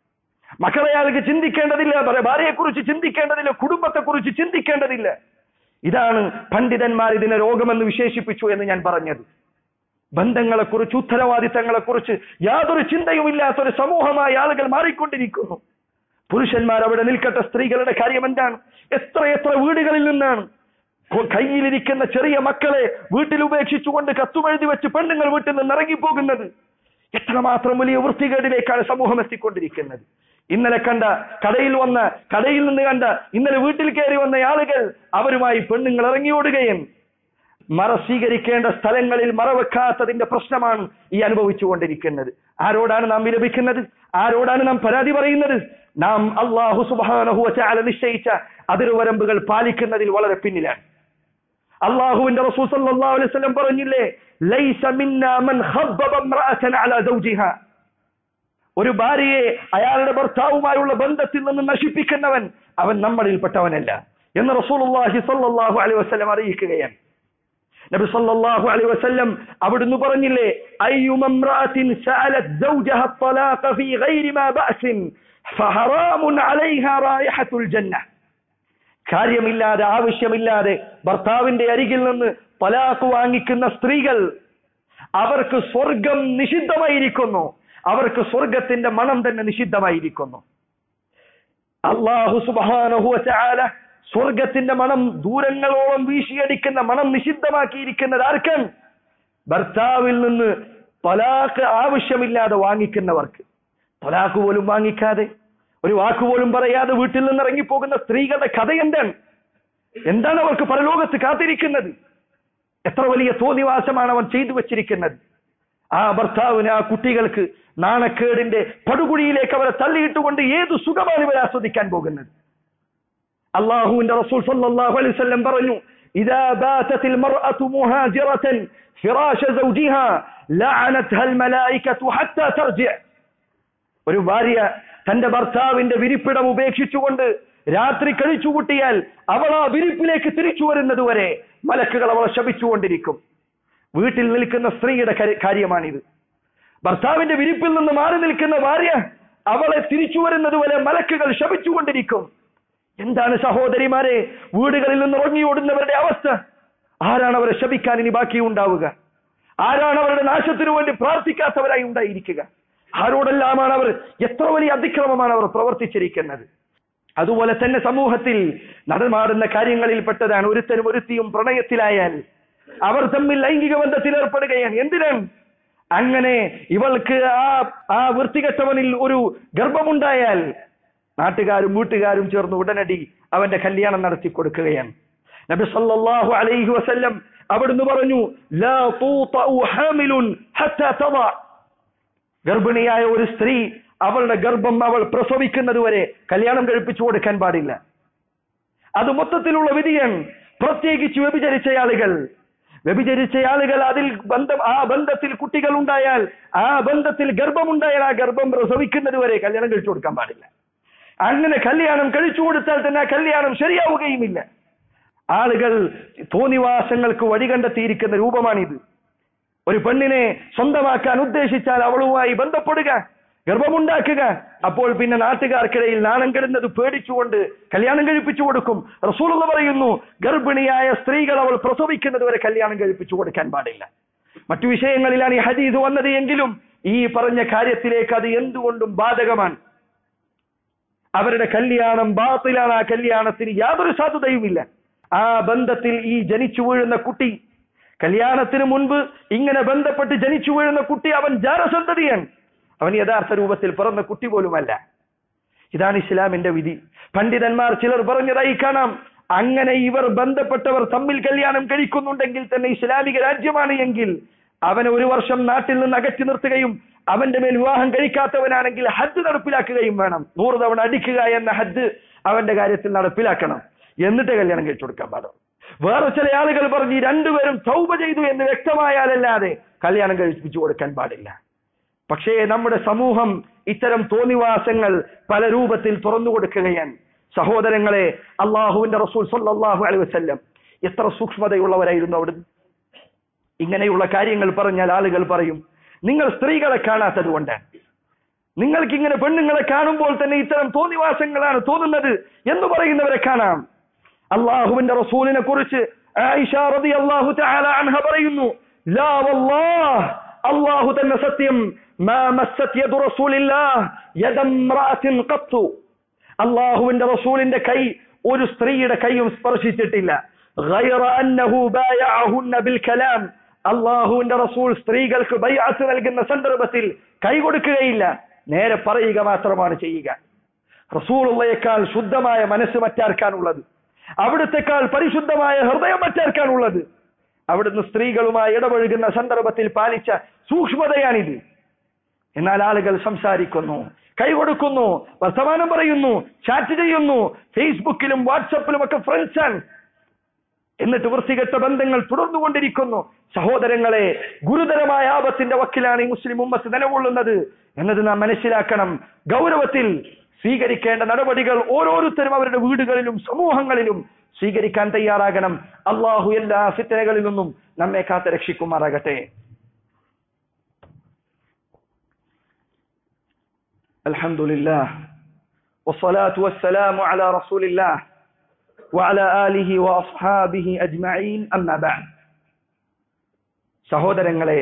മക്കളെ അയാൾക്ക് ചിന്തിക്കേണ്ടതില്ല ഭാര്യയെക്കുറിച്ച് ചിന്തിക്കേണ്ടതില്ല കുടുംബത്തെക്കുറിച്ച് ചിന്തിക്കേണ്ടതില്ല ഇതാണ് പണ്ഡിതന്മാർ ഇതിനെ രോഗമെന്ന് വിശേഷിപ്പിച്ചു എന്ന് ഞാൻ പറഞ്ഞത് ബന്ധങ്ങളെക്കുറിച്ച് ഉത്തരവാദിത്തങ്ങളെക്കുറിച്ച് യാതൊരു ചിന്തയുമില്ലാത്ത ഒരു സമൂഹമായി ആളുകൾ മാറിക്കൊണ്ടിരിക്കുന്നു പുരുഷന്മാർ അവിടെ നിൽക്കട്ടെ സ്ത്രീകളുടെ കാര്യം എന്താണ് എത്ര എത്ര വീടുകളിൽ നിന്നാണ് കയ്യിലിരിക്കുന്ന ചെറിയ മക്കളെ വീട്ടിൽ ഉപേക്ഷിച്ചുകൊണ്ട് കത്തുമെഴുതി വെച്ച് പെണ്ണുങ്ങൾ വീട്ടിൽ നിന്ന് ഇറങ്ങിപ്പോകുന്നത് എത്രമാത്രം വലിയ വൃത്തികേടിലേക്കാണ് സമൂഹം എത്തിക്കൊണ്ടിരിക്കുന്നത് ഇന്നലെ കണ്ട കടയിൽ വന്ന കടയിൽ നിന്ന് കണ്ട ഇന്നലെ വീട്ടിൽ കയറി വന്ന ആളുകൾ അവരുമായി പെണ്ണുങ്ങൾ ഇറങ്ങിയോടുകയും മറ സ്വീകരിക്കേണ്ട സ്ഥലങ്ങളിൽ മറവെക്കാത്തതിന്റെ പ്രശ്നമാണ് ഈ അനുഭവിച്ചുകൊണ്ടിരിക്കുന്നത് ആരോടാണ് നാം വിലപിക്കുന്നത് ആരോടാണ് നാം പരാതി പറയുന്നത് നാം അള്ളാഹു സുബാനഹുവ ചാല നിശ്ചയിച്ച അതിർവരമ്പുകൾ പാലിക്കുന്നതിൽ വളരെ പിന്നിലാണ് അള്ളാഹുവിന്റെ റസൂൽ സല്ലല്ലാഹു അലൈഹി വസല്ലം പറഞ്ഞില്ലേ ലൈസ മിന്നാ മൻ ഖബ്ബബ ഇംറഅതൻ അലാ സൗജിഹാ ഒരു ഭാര്യയെ അയാളുടെ ഭർത്താവുമായുള്ള ബന്ധത്തിൽ നിന്ന് നശിപ്പിക്കുന്നവൻ അവൻ നമ്മളിൽപ്പെട്ടവനല്ല എന്ന് റസൂലുള്ളാഹി സ്വല്ലല്ലാഹു അലൈഹി വസല്ലം അറിയിക്കുകയാണ് നബി സല്ലല്ലാഹു അലൈഹി വസല്ലം അവിടുന്ന് പറഞ്ഞില്ലേ അയ്യുമംറഅത്തിൻ സഅലത് സൗജഹ الطلاق في غير ما بأس فحرام عليها رائحة الجنة കാര്യമില്ലാതെ ആവശ്യമില്ലാതെ ഭർത്താവിന്റെ അരികിൽ നിന്ന് തലാഖ് വാങ്ങിക്കുന്ന സ്ത്രീകൾ അവർക്ക് സ്വർഗം നിഷിദ്ധമായിരിക്കുന്നു അവർക്ക് സ്വർഗത്തിന്റെ മണം തന്നെ നിഷിദ്ധമായിരിക്കുന്നു അള്ളാഹു സുബാനഹു ചാല സ്വർഗത്തിന്റെ മണം ദൂരങ്ങളോളം വീശിയടിക്കുന്ന മണം നിഷിദ്ധമാക്കിയിരിക്കുന്നത് ആർക്കാൻ ഭർത്താവിൽ നിന്ന് തലാഖ് ആവശ്യമില്ലാതെ വാങ്ങിക്കുന്നവർക്ക് തലാഖ് പോലും വാങ്ങിക്കാതെ ഒരു വാക്കുപോലും പറയാതെ വീട്ടിൽ നിന്ന് ഇറങ്ങിപ്പോകുന്ന സ്ത്രീകളുടെ കഥ എന്താണ് എന്താണ് അവർക്ക് പരലോകത്ത് കാത്തിരിക്കുന്നത് എത്ര വലിയ തോന്നിവാസമാണ് അവൻ ചെയ്തു വച്ചിരിക്കുന്നത് ആ ഭർത്താവിന് ആ കുട്ടികൾക്ക് നാണക്കേടിന്റെ പടുകുഴിയിലേക്ക് അവരെ തള്ളിയിട്ടുകൊണ്ട് ഏത് സുഖമാണ് ഇവർ ആസ്വദിക്കാൻ പോകുന്നത് അള്ളാഹുവിന്റെ റസൂൽ സല്ലല്ലാഹു അലൈഹി വസല്ലം പറഞ്ഞു إذا باتت المرأة مهاجرة فراش زوجها لعنتها الملائكة حتى ترجع ഒരു ഭാര്യ തന്റെ ഭർത്താവിന്റെ വിരിപ്പിടം ഉപേക്ഷിച്ചുകൊണ്ട് രാത്രി കഴിച്ചുകൂട്ടിയാൽ അവൾ ആ വിരിപ്പിലേക്ക് തിരിച്ചു വരുന്നത് വരെ മലക്കുകൾ അവളെ ശപിച്ചുകൊണ്ടിരിക്കും വീട്ടിൽ നിൽക്കുന്ന സ്ത്രീയുടെ കര- കാര്യമാണിത് ഭർത്താവിന്റെ വിരിപ്പിൽ നിന്ന് മാറി നിൽക്കുന്ന ഭാര്യ അവളെ തിരിച്ചു വരുന്നത് വരെ മലക്കുകൾ ശപിച്ചുകൊണ്ടിരിക്കും എന്താണ് സഹോദരിമാരെ വീടുകളിൽ നിന്ന് ഉറങ്ങിയോടുന്നവരുടെ അവസ്ഥ ആരാണ് അവരെ ശപിക്കാൻ ഇനി ബാക്കിയുണ്ടാവുക ആരാണ് അവരുടെ നാശത്തിനു വേണ്ടി പ്രാർത്ഥിക്കാത്തവരായി ഉണ്ടായിരിക്കുക ആരോടെല്ലാമാണ് അവർ എത്ര വലിയ അതിക്രമമാണ് അവർ പ്രവർത്തിച്ചിരിക്കുന്നത് അതുപോലെ തന്നെ സമൂഹത്തിൽ നടമാടുന്ന കാര്യങ്ങളിൽപ്പെട്ടതാണ് ഒരുത്തനും ഒരുത്തിയും പ്രണയത്തിലായാൽ അവർ തമ്മിൽ ലൈംഗിക ബന്ധത്തിൽ ഏർപ്പെടുകയാണ് എന്തിനാണ് അങ്ങനെ ഇവൾക്ക് ആ ആ വൃത്തികെട്ടവനിൽ ഒരു ഗർഭമുണ്ടായാൽ നാട്ടുകാരും വീട്ടുകാരും ചേർന്ന് ഉടനടി അവന്റെ കല്യാണം നടത്തി കൊടുക്കുകയാണ് നബി സല്ലല്ലാഹു അലൈഹി വസല്ലം അവിടുന്ന് പറഞ്ഞു ലാ തൂതഉ ഹാമിലുൻ ഹത്താ തദ ഗർഭിണിയായ ഒരു സ്ത്രീ അവളുടെ ഗർഭം അവൾ പ്രസവിക്കുന്നത് വരെ കല്യാണം കഴിപ്പിച്ചു കൊടുക്കാൻ പാടില്ല അത് മൊത്തത്തിലുള്ള വിധിയാണ് പ്രത്യേകിച്ച് വ്യഭിചരിച്ച ആളുകൾ വ്യഭിചരിച്ച ആളുകൾ അതിൽ ബന്ധം ആ ബന്ധത്തിൽ കുട്ടികൾ ഉണ്ടായാൽ ആ ബന്ധത്തിൽ ഗർഭമുണ്ടായാൽ ആ ഗർഭം പ്രസവിക്കുന്നത് വരെ കല്യാണം കഴിച്ചു കൊടുക്കാൻ പാടില്ല അങ്ങനെ കല്യാണം കഴിച്ചു കൊടുത്താൽ തന്നെ ആ കല്യാണം ശരിയാവുകയുമില്ല ആളുകൾ തോന്നിവാസങ്ങൾക്ക് വഴി കണ്ടെത്തിയിരിക്കുന്ന രൂപമാണിത് ഒരു പെണ്ണിനെ സ്വന്തമാക്കാൻ ഉദ്ദേശിച്ചാൽ അവളുമായി ബന്ധപ്പെടുക ഗർഭമുണ്ടാക്കുക അപ്പോൾ പിന്നെ നാട്ടുകാർക്കിടയിൽ നാണം കെടുന്നത് പേടിച്ചുകൊണ്ട് കല്യാണം കഴിപ്പിച്ചു കൊടുക്കും റസൂൽ പറയുന്നു ഗർഭിണിയായ സ്ത്രീകൾ അവൾ പ്രസവിക്കുന്നത് വരെ കല്യാണം കഴിപ്പിച്ചു കൊടുക്കാൻ പാടില്ല മറ്റു വിഷയങ്ങളിലാണ് ഈ ഹദീസ് വന്നത് എങ്കിലും ഈ പറഞ്ഞ കാര്യത്തിലേക്ക് അത് എന്തുകൊണ്ടും ബാധകമാണ് അവരുടെ കല്യാണം ബാത്തിലാണ് ആ കല്യാണത്തിന് യാതൊരു സാധുതയുമില്ല ആ ബന്ധത്തിൽ ഈ ജനിച്ചു വീഴുന്ന കുട്ടി കല്യാണത്തിന് മുൻപ് ഇങ്ങനെ ബന്ധപ്പെട്ട് ജനിച്ചു വീഴുന്ന കുട്ടി അവൻ ജാരസന്തതിയാണ് അവൻ യഥാർത്ഥ രൂപത്തിൽ പിറന്ന കുട്ടി പോലുമല്ല ഇതാണ് ഇസ്ലാമിന്റെ വിധി പണ്ഡിതന്മാർ ചിലർ പറഞ്ഞതായി കാണാം അങ്ങനെ ഇവർ ബന്ധപ്പെട്ടവർ തമ്മിൽ കല്യാണം കഴിക്കുന്നുണ്ടെങ്കിൽ തന്നെ ഇസ്ലാമിക രാജ്യമാണ് എങ്കിൽ അവനെ ഒരു വർഷം നാട്ടിൽ നിന്ന് അകറ്റി നിർത്തുകയും അവന്റെ മേൽ വിവാഹം കഴിക്കാത്തവനാണെങ്കിൽ ഹജ്ജ് നടപ്പിലാക്കുകയും വേണം നൂറ് തവണ അടിക്കുക എന്ന ഹജ്ജ് അവന്റെ കാര്യത്തിൽ നടപ്പിലാക്കണം എന്നിട്ട് കല്യാണം കഴിച്ചു കൊടുക്കാൻ പാടും വേറെ ചില ആളുകൾ പറഞ്ഞ് ഈ രണ്ടുപേരും തൗബ ചെയ്തു എന്ന് വ്യക്തമായാലല്ലാതെ കല്യാണം കഴിപ്പിച്ചു കൊടുക്കാൻ പാടില്ല പക്ഷേ നമ്മുടെ സമൂഹം ഇത്തരം തോന്നിവാസങ്ങൾ പല രൂപത്തിൽ തുറന്നു കൊടുക്കുകയാണ് സഹോദരങ്ങളെ അള്ളാഹുവിന്റെ റസൂൽ സല്ലല്ലാഹു അലൈഹി വസല്ലം എത്ര സൂക്ഷ്മതയുള്ളവരായിരുന്നു അവിടുന്ന് ഇങ്ങനെയുള്ള കാര്യങ്ങൾ പറഞ്ഞാൽ ആളുകൾ പറയും നിങ്ങൾ സ്ത്രീകളെ കാണാത്തത് കൊണ്ട് നിങ്ങൾക്ക് ഇങ്ങനെ പെണ്ണുങ്ങളെ കാണുമ്പോൾ തന്നെ ഇത്തരം തോന്നിവാസങ്ങളാണ് തോന്നുന്നത് എന്ന് പറയുന്നവരെ കാണാം അള്ളാഹുവിന്റെ റസൂലിനെ കുറിച്ച് ആയിഷ റളിയല്ലാഹു തആല അൻഹ പറയുന്നു ലാ വല്ലാഹ് അള്ളാഹു തന്നെ സത്യം മാ മസ്സത് യദു റസൂലില്ലാഹ് യദ ഇംറഅത്തിൻ ഖത്തു അള്ളാഹുവിന്റെ റസൂലിന്റെ കൈ ഒരു സ്ത്രീയുടെ കൈയും സ്പർശിച്ചിട്ടില്ല غير أنه بايعهن بالكلام അള്ളാഹുവിന്റെ റസൂൽ സ്ത്രീകൾക്ക് ബൈഅത്ത് നൽകുന്ന സന്ദർഭത്തിൽ കൈ കൊടുക്കുകയില്ല നേരെ പറയുക മാത്രമാണ് ചെയ്യുക റസൂളുള്ളയേക്കാൾ ശുദ്ധമായ മനസ്സ് മറ്റാർക്കാനുള്ളത് അവിടുത്തെക്കാൾ പരിശുദ്ധമായ ഹൃദയം മറ്റാർക്കാനുള്ളത് അവിടുന്ന് സ്ത്രീകളുമായി ഇടപഴകുന്ന സന്ദർഭത്തിൽ പാലിച്ച സൂക്ഷ്മതയാണിത് എന്നാൽ ആളുകൾ സംസാരിക്കുന്നു കൈ കൊടുക്കുന്നു വർത്തമാനം പറയുന്നു ചാറ്റ് ചെയ്യുന്നു ഫേസ്ബുക്കിലും വാട്സപ്പിലും ഒക്കെ ഫ്രണ്ട്സാണ് എന്നിട്ട് വൃത്തികെട്ട ബന്ധങ്ങൾ തുടർന്നുകൊണ്ടിരിക്കുന്നു സഹോദരങ്ങളെ ഗുരുതരമായ ആപത്തിന്റെ വക്കിലാണ് ഈ മുസ്ലിം ഉമ്മത്ത് നിലകൊള്ളുന്നത് എന്നത് നാം മനസ്സിലാക്കണം ഗൗരവത്തിൽ സ്വീകരിക്കേണ്ട നടപടികൾ ഓരോരുത്തരും അവരുടെ വീടുകളിലും സമൂഹങ്ങളിലും സ്വീകരിക്കാൻ തയ്യാറാകണം അള്ളാഹു എല്ലാ ഫിത്തനകളിൽ നിന്നും നമ്മെ കാത്ത് രക്ഷിക്കുമാറാകട്ടെ الحمد لله والصلاة والسلام على رسول الله وعلى آله وأصحابه أجمعين أما بعد സഹോദരങ്ങളെ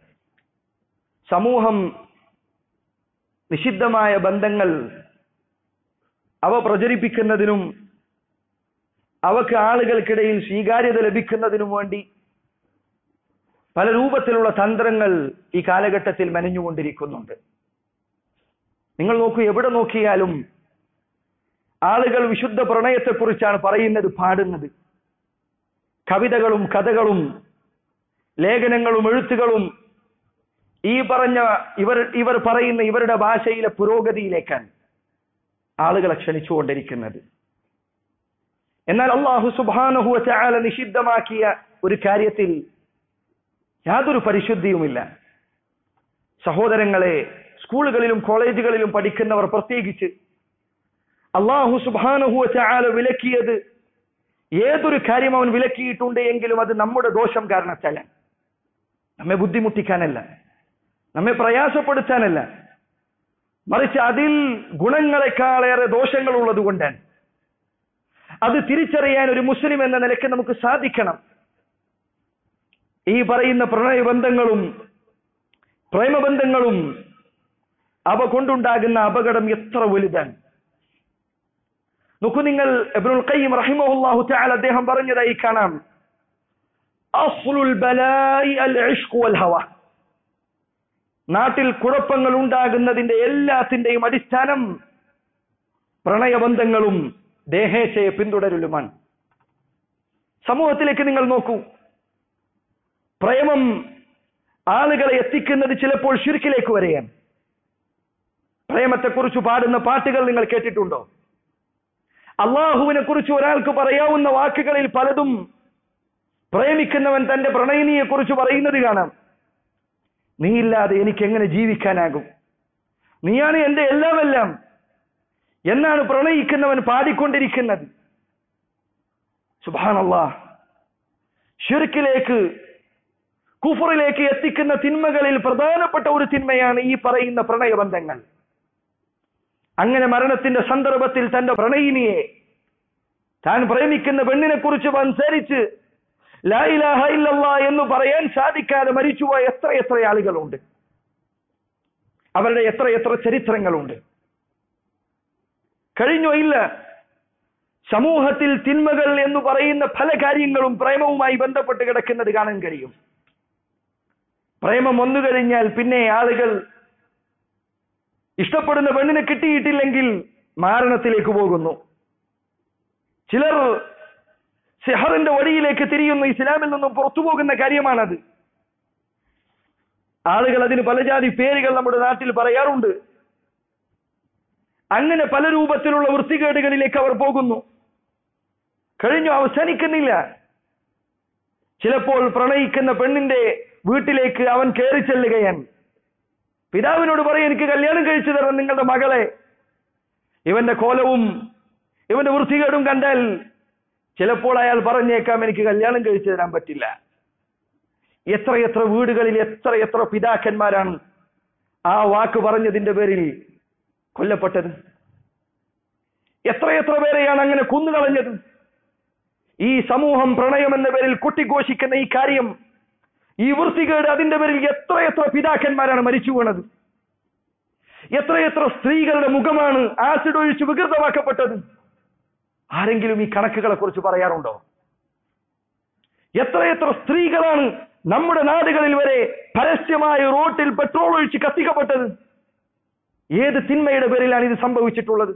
സമൂഹം നിഷിദ്ധമായ ബന്ധങ്ങൾ അവ പ്രചരിപ്പിക്കുന്നതിനും അവക്ക് ആളുകൾക്കിടയിൽ സ്വീകാര്യത ലഭിക്കുന്നതിനും വേണ്ടി പല രൂപത്തിലുള്ള തന്ത്രങ്ങൾ ഈ കാലഘട്ടത്തിൽ മെനഞ്ഞുകൊണ്ടിരിക്കുന്നുണ്ട് നിങ്ങൾ നോക്കൂ എവിടെ നോക്കിയാലും ആളുകൾ വിശുദ്ധ പ്രണയത്തെക്കുറിച്ചാണ് പറയുന്നത് പാടുന്നത് കവിതകളും കഥകളും ലേഖനങ്ങളും എഴുത്തുകളും ഈ പറഞ്ഞ ഇവർ ഇവർ പറയുന്ന ഇവരുടെ ഭാഷയിലെ പുരോഗതിയിലേക്കാണ് ആളുകളെ ക്ഷണിച്ചുകൊണ്ടിരിക്കുന്നത് എന്നാൽ അള്ളാഹു സുബാനഹുവ ചാല നിഷിദ്ധമാക്കിയ ഒരു കാര്യത്തിൽ യാതൊരു പരിശുദ്ധിയുമില്ല സഹോദരങ്ങളെ സ്കൂളുകളിലും കോളേജുകളിലും പഠിക്കുന്നവർ പ്രത്യേകിച്ച് അള്ളാഹു സുബാനഹുവ ചാല വിലക്കിയത് ഏതൊരു കാര്യം അവൻ വിലക്കിയിട്ടുണ്ട് എങ്കിലും അത് നമ്മുടെ ദോഷം കാരണത്താലാണ് നമ്മെ ബുദ്ധിമുട്ടിക്കാനല്ല നമ്മെ പ്രയാസപ്പെടുത്താനല്ല മറിച്ച് അതിൽ ഗുണങ്ങളെക്കാളേറെ ദോഷങ്ങൾ ഉള്ളത് കൊണ്ടാണ് അത് തിരിച്ചറിയാൻ ഒരു മുസ്ലിം എന്ന നിലയ്ക്ക് നമുക്ക് സാധിക്കണം ഈ പറയുന്ന പ്രണയബന്ധങ്ങളും പ്രേമബന്ധങ്ങളും അവ കൊണ്ടുണ്ടാകുന്ന അപകടം എത്ര വലുതാണ് നോക്കൂ നിങ്ങൾ എബ്രുൽ ഖയ്യിം റഹിമഹുല്ലാഹു തആല അദ്ദേഹം പറഞ്ഞതായി കാണാം അസ്ലുൽ ബലായി അൽ ഇഷ്ഖ് വൽ ഹവ നാട്ടിൽ കുഴപ്പങ്ങൾ ഉണ്ടാകുന്നതിന്റെ എല്ലാത്തിന്റെയും അടിസ്ഥാനം പ്രണയബന്ധങ്ങളും ദേഹേച്ഛയെ പിന്തുടരലുമാണ് സമൂഹത്തിലേക്ക് നിങ്ങൾ നോക്കൂ പ്രേമം ആളുകളെ എത്തിക്കുന്നത് ചിലപ്പോൾ ശുരുക്കിലേക്ക് വരെയാണ് പ്രേമത്തെക്കുറിച്ച് പാടുന്ന പാട്ടുകൾ നിങ്ങൾ കേട്ടിട്ടുണ്ടോ അള്ളാഹുവിനെ കുറിച്ച് ഒരാൾക്ക് പറയാവുന്ന വാക്കുകളിൽ പലതും പ്രേമിക്കുന്നവൻ തന്റെ പ്രണയിനിയെ കുറിച്ച് പറയുന്നത് കാണാം നീയില്ലാതെ എനിക്ക് എങ്ങനെ ജീവിക്കാനാകും നീയാണ് എന്റെ എല്ലാമെല്ലാം എന്നാണ് പ്രണയിക്കുന്നവൻ പാടിക്കൊണ്ടിരിക്കുന്നത് സുബാനല്ലാ ഷിർക്കിലേക്ക് കുഫറിലേക്ക് എത്തിക്കുന്ന തിന്മകളിൽ പ്രധാനപ്പെട്ട ഒരു തിന്മയാണ് ഈ പറയുന്ന പ്രണയബന്ധങ്ങൾ അങ്ങനെ മരണത്തിന്റെ സന്ദർഭത്തിൽ തന്റെ പ്രണയിനിയെ താൻ പ്രേമിക്കുന്ന പെണ്ണിനെ കുറിച്ച് സംസാരിച്ച് ലായിലാഹ ഇല്ലല്ലാ എന്ന് പറയാൻ സാധിക്കാതെ മരിച്ചുപോയ എത്ര എത്ര ആളുകളുണ്ട് അവരുടെ എത്ര എത്ര ചരിത്രങ്ങളുണ്ട് കഴിഞ്ഞോ ഇല്ല സമൂഹത്തിൽ തിന്മകൾ എന്ന് പറയുന്ന പല കാര്യങ്ങളും പ്രേമവുമായി ബന്ധപ്പെട്ട് കിടക്കുന്നത് കാണാൻ കഴിയും പ്രേമം വന്നു കഴിഞ്ഞാൽ പിന്നെ ആളുകൾ ഇഷ്ടപ്പെടുന്ന പെണ്ണിനെ കിട്ടിയിട്ടില്ലെങ്കിൽ മാരണത്തിലേക്ക് പോകുന്നു ചിലർ സെഹറിന്റെ വഴിയിലേക്ക് തിരിയുന്നു ഇസ്ലാമിൽ നിന്നും പുറത്തു പോകുന്ന കാര്യമാണത് ആളുകൾ അതിന് പല ജാതി പേരുകൾ നമ്മുടെ നാട്ടിൽ പറയാറുണ്ട് അങ്ങനെ പല രൂപത്തിലുള്ള വൃത്തികേടുകളിലേക്ക് അവർ പോകുന്നു കഴിഞ്ഞു അവസാനിക്കുന്നില്ല ചിലപ്പോൾ പ്രണയിക്കുന്ന പെണ്ണിന്റെ വീട്ടിലേക്ക് അവൻ കയറി ചെല്ലുകയാണ് പിതാവിനോട് പറയും എനിക്ക് കല്യാണം കഴിച്ചു തരണം നിങ്ങളുടെ മകളെ ഇവന്റെ കോലവും ഇവന്റെ വൃത്തികേടും കണ്ടാൽ ചിലപ്പോൾ അയാൾ പറഞ്ഞേക്കാം എനിക്ക് കല്യാണം കഴിച്ചു തരാൻ പറ്റില്ല എത്ര എത്ര വീടുകളിൽ എത്ര എത്ര പിതാക്കന്മാരാണ് ആ വാക്ക് പറഞ്ഞതിന്റെ പേരിൽ കൊല്ലപ്പെട്ടത് എത്ര എത്ര പേരെയാണ് അങ്ങനെ കുന്നുകളഞ്ഞത് ഈ സമൂഹം പ്രണയം എന്ന പേരിൽ കൊട്ടിഘോഷിക്കുന്ന ഈ കാര്യം ഈ വൃത്തികേട് അതിന്റെ പേരിൽ എത്ര എത്ര പിതാക്കന്മാരാണ് മരിച്ചു വീണത് എത്ര എത്ര സ്ത്രീകളുടെ മുഖമാണ് ആസിഡ് ഒഴിച്ച് വികൃതമാക്കപ്പെട്ടത് ആരെങ്കിലും ഈ കണക്കുകളെ കുറിച്ച് പറയാറുണ്ടോ എത്ര എത്ര സ്ത്രീകളാണ് നമ്മുടെ നാടുകളിൽ വരെ പരസ്യമായ റോട്ടിൽ പെട്രോൾ ഒഴിച്ച് കത്തിക്കപ്പെട്ടത് ഏത് തിന്മയുടെ പേരിലാണ് ഇത് സംഭവിച്ചിട്ടുള്ളത്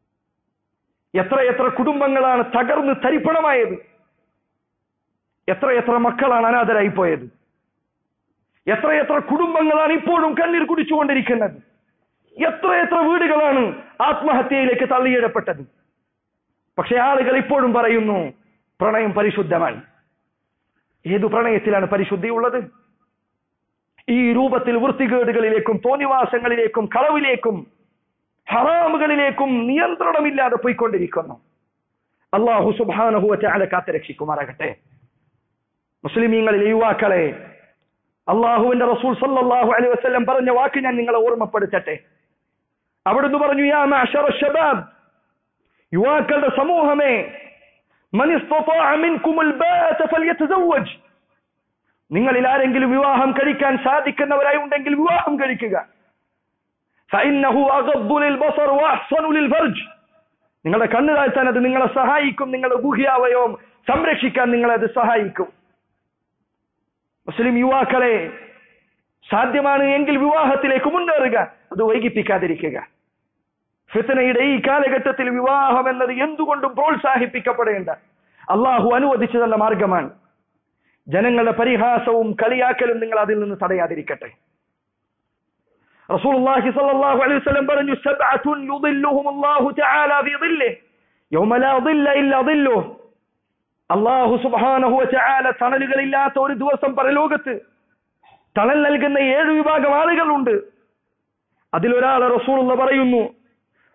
എത്ര എത്ര കുടുംബങ്ങളാണ് തകർന്ന് തരിപ്പണമായത് എത്ര എത്ര മക്കളാണ് അനാഥരായി പോയത് എത്ര എത്ര കുടുംബങ്ങളാണ് ഇപ്പോഴും കണ്ണീർ കുടിച്ചുകൊണ്ടിരിക്കുന്നത് എത്ര എത്ര വീടുകളാണ് ആത്മഹത്യയിലേക്ക് തള്ളിയിടപ്പെട്ടത് പക്ഷെ ആളുകൾ ഇപ്പോഴും പറയുന്നു പ്രണയം പരിശുദ്ധമാണ് ഏതു പ്രണയത്തിലാണ് പരിശുദ്ധി ഉള്ളത് ഈ രൂപത്തിൽ വൃത്തികേടുകളിലേക്കും തോന്നിവാസങ്ങളിലേക്കും കളവിലേക്കും ഹറാമുകളിലേക്കും നിയന്ത്രണമില്ലാതെ പോയിക്കൊണ്ടിരിക്കുന്നു അള്ളാഹു സുബാനഹുവറ്റ അല കാത്തുരക്ഷിക്കുമാറാകട്ടെ മുസ്ലിമീങ്ങളിലെ യുവാക്കളെ അള്ളാഹുവിന്റെ റസൂൽ സല്ലല്ലാഹു അലൈഹി വസല്ലം പറഞ്ഞ വാക്ക് ഞാൻ നിങ്ങളെ ഓർമ്മപ്പെടുത്തട്ടെ അവിടുന്ന് പറഞ്ഞു യാ മഅശറ ശബാബ് യുവാക്കളുടെ സമൂഹമേ മൻ ഇസ്തതാഅ മിൻകുമുൽ ബാത ഫൽയതസവ്വജ് നിങ്ങളിൽ ആരെങ്കിലും വിവാഹം കഴിക്കാൻ സാധിക്കുന്നവരായി ഉണ്ടെങ്കിൽ വിവാഹം കഴിക്കുക فإنه أغض للبصر وأحصن للفرج നിങ്ങളുടെ കണ്ണ് താഴ്ത്താൻ അത് നിങ്ങളെ സഹായിക്കും നിങ്ങളുടെ ഗുഹ്യാവയവം സംരക്ഷിക്കാൻ നിങ്ങളെ അത് സഹായിക്കും മുസ്ലിം യുവാക്കളെ സാധ്യമാണ് എങ്കിൽ വിവാഹത്തിലേക്ക് മുന്നേറുക അത് വൈകിപ്പിക്കാതിരിക്കുക ഫിത്തനയുടെ ഈ കാലഘട്ടത്തിൽ വിവാഹം എന്നത് എന്തുകൊണ്ടും പ്രോത്സാഹിപ്പിക്കപ്പെടേണ്ട അള്ളാഹു അനുവദിച്ചു തന്ന മാർഗമാണ് ജനങ്ങളുടെ പരിഹാസവും കളിയാക്കലും നിങ്ങൾ അതിൽ നിന്ന് തടയാതിരിക്കട്ടെ റസൂലുള്ളാഹി സ്വല്ലല്ലാഹു അലൈഹി വസല്ലം പറഞ്ഞു സബ്അത്തുൻ യുദില്ലുഹും അല്ലാഹു തആല ഫീ ദില്ലിഹി യൗമ ലാ ദില്ല ഇല്ലാ ദില്ലുഹു അല്ലാഹു സുബ്ഹാനഹു വ തആല തണലുകളില്ലാത്ത ഒരു ദിവസം പരലോകത്ത് തണൽ നൽകുന്ന ഏഴ് വിഭാഗം ആളുകളുണ്ട് അതിലൊരാളെ റസൂലുള്ള പറയുന്നു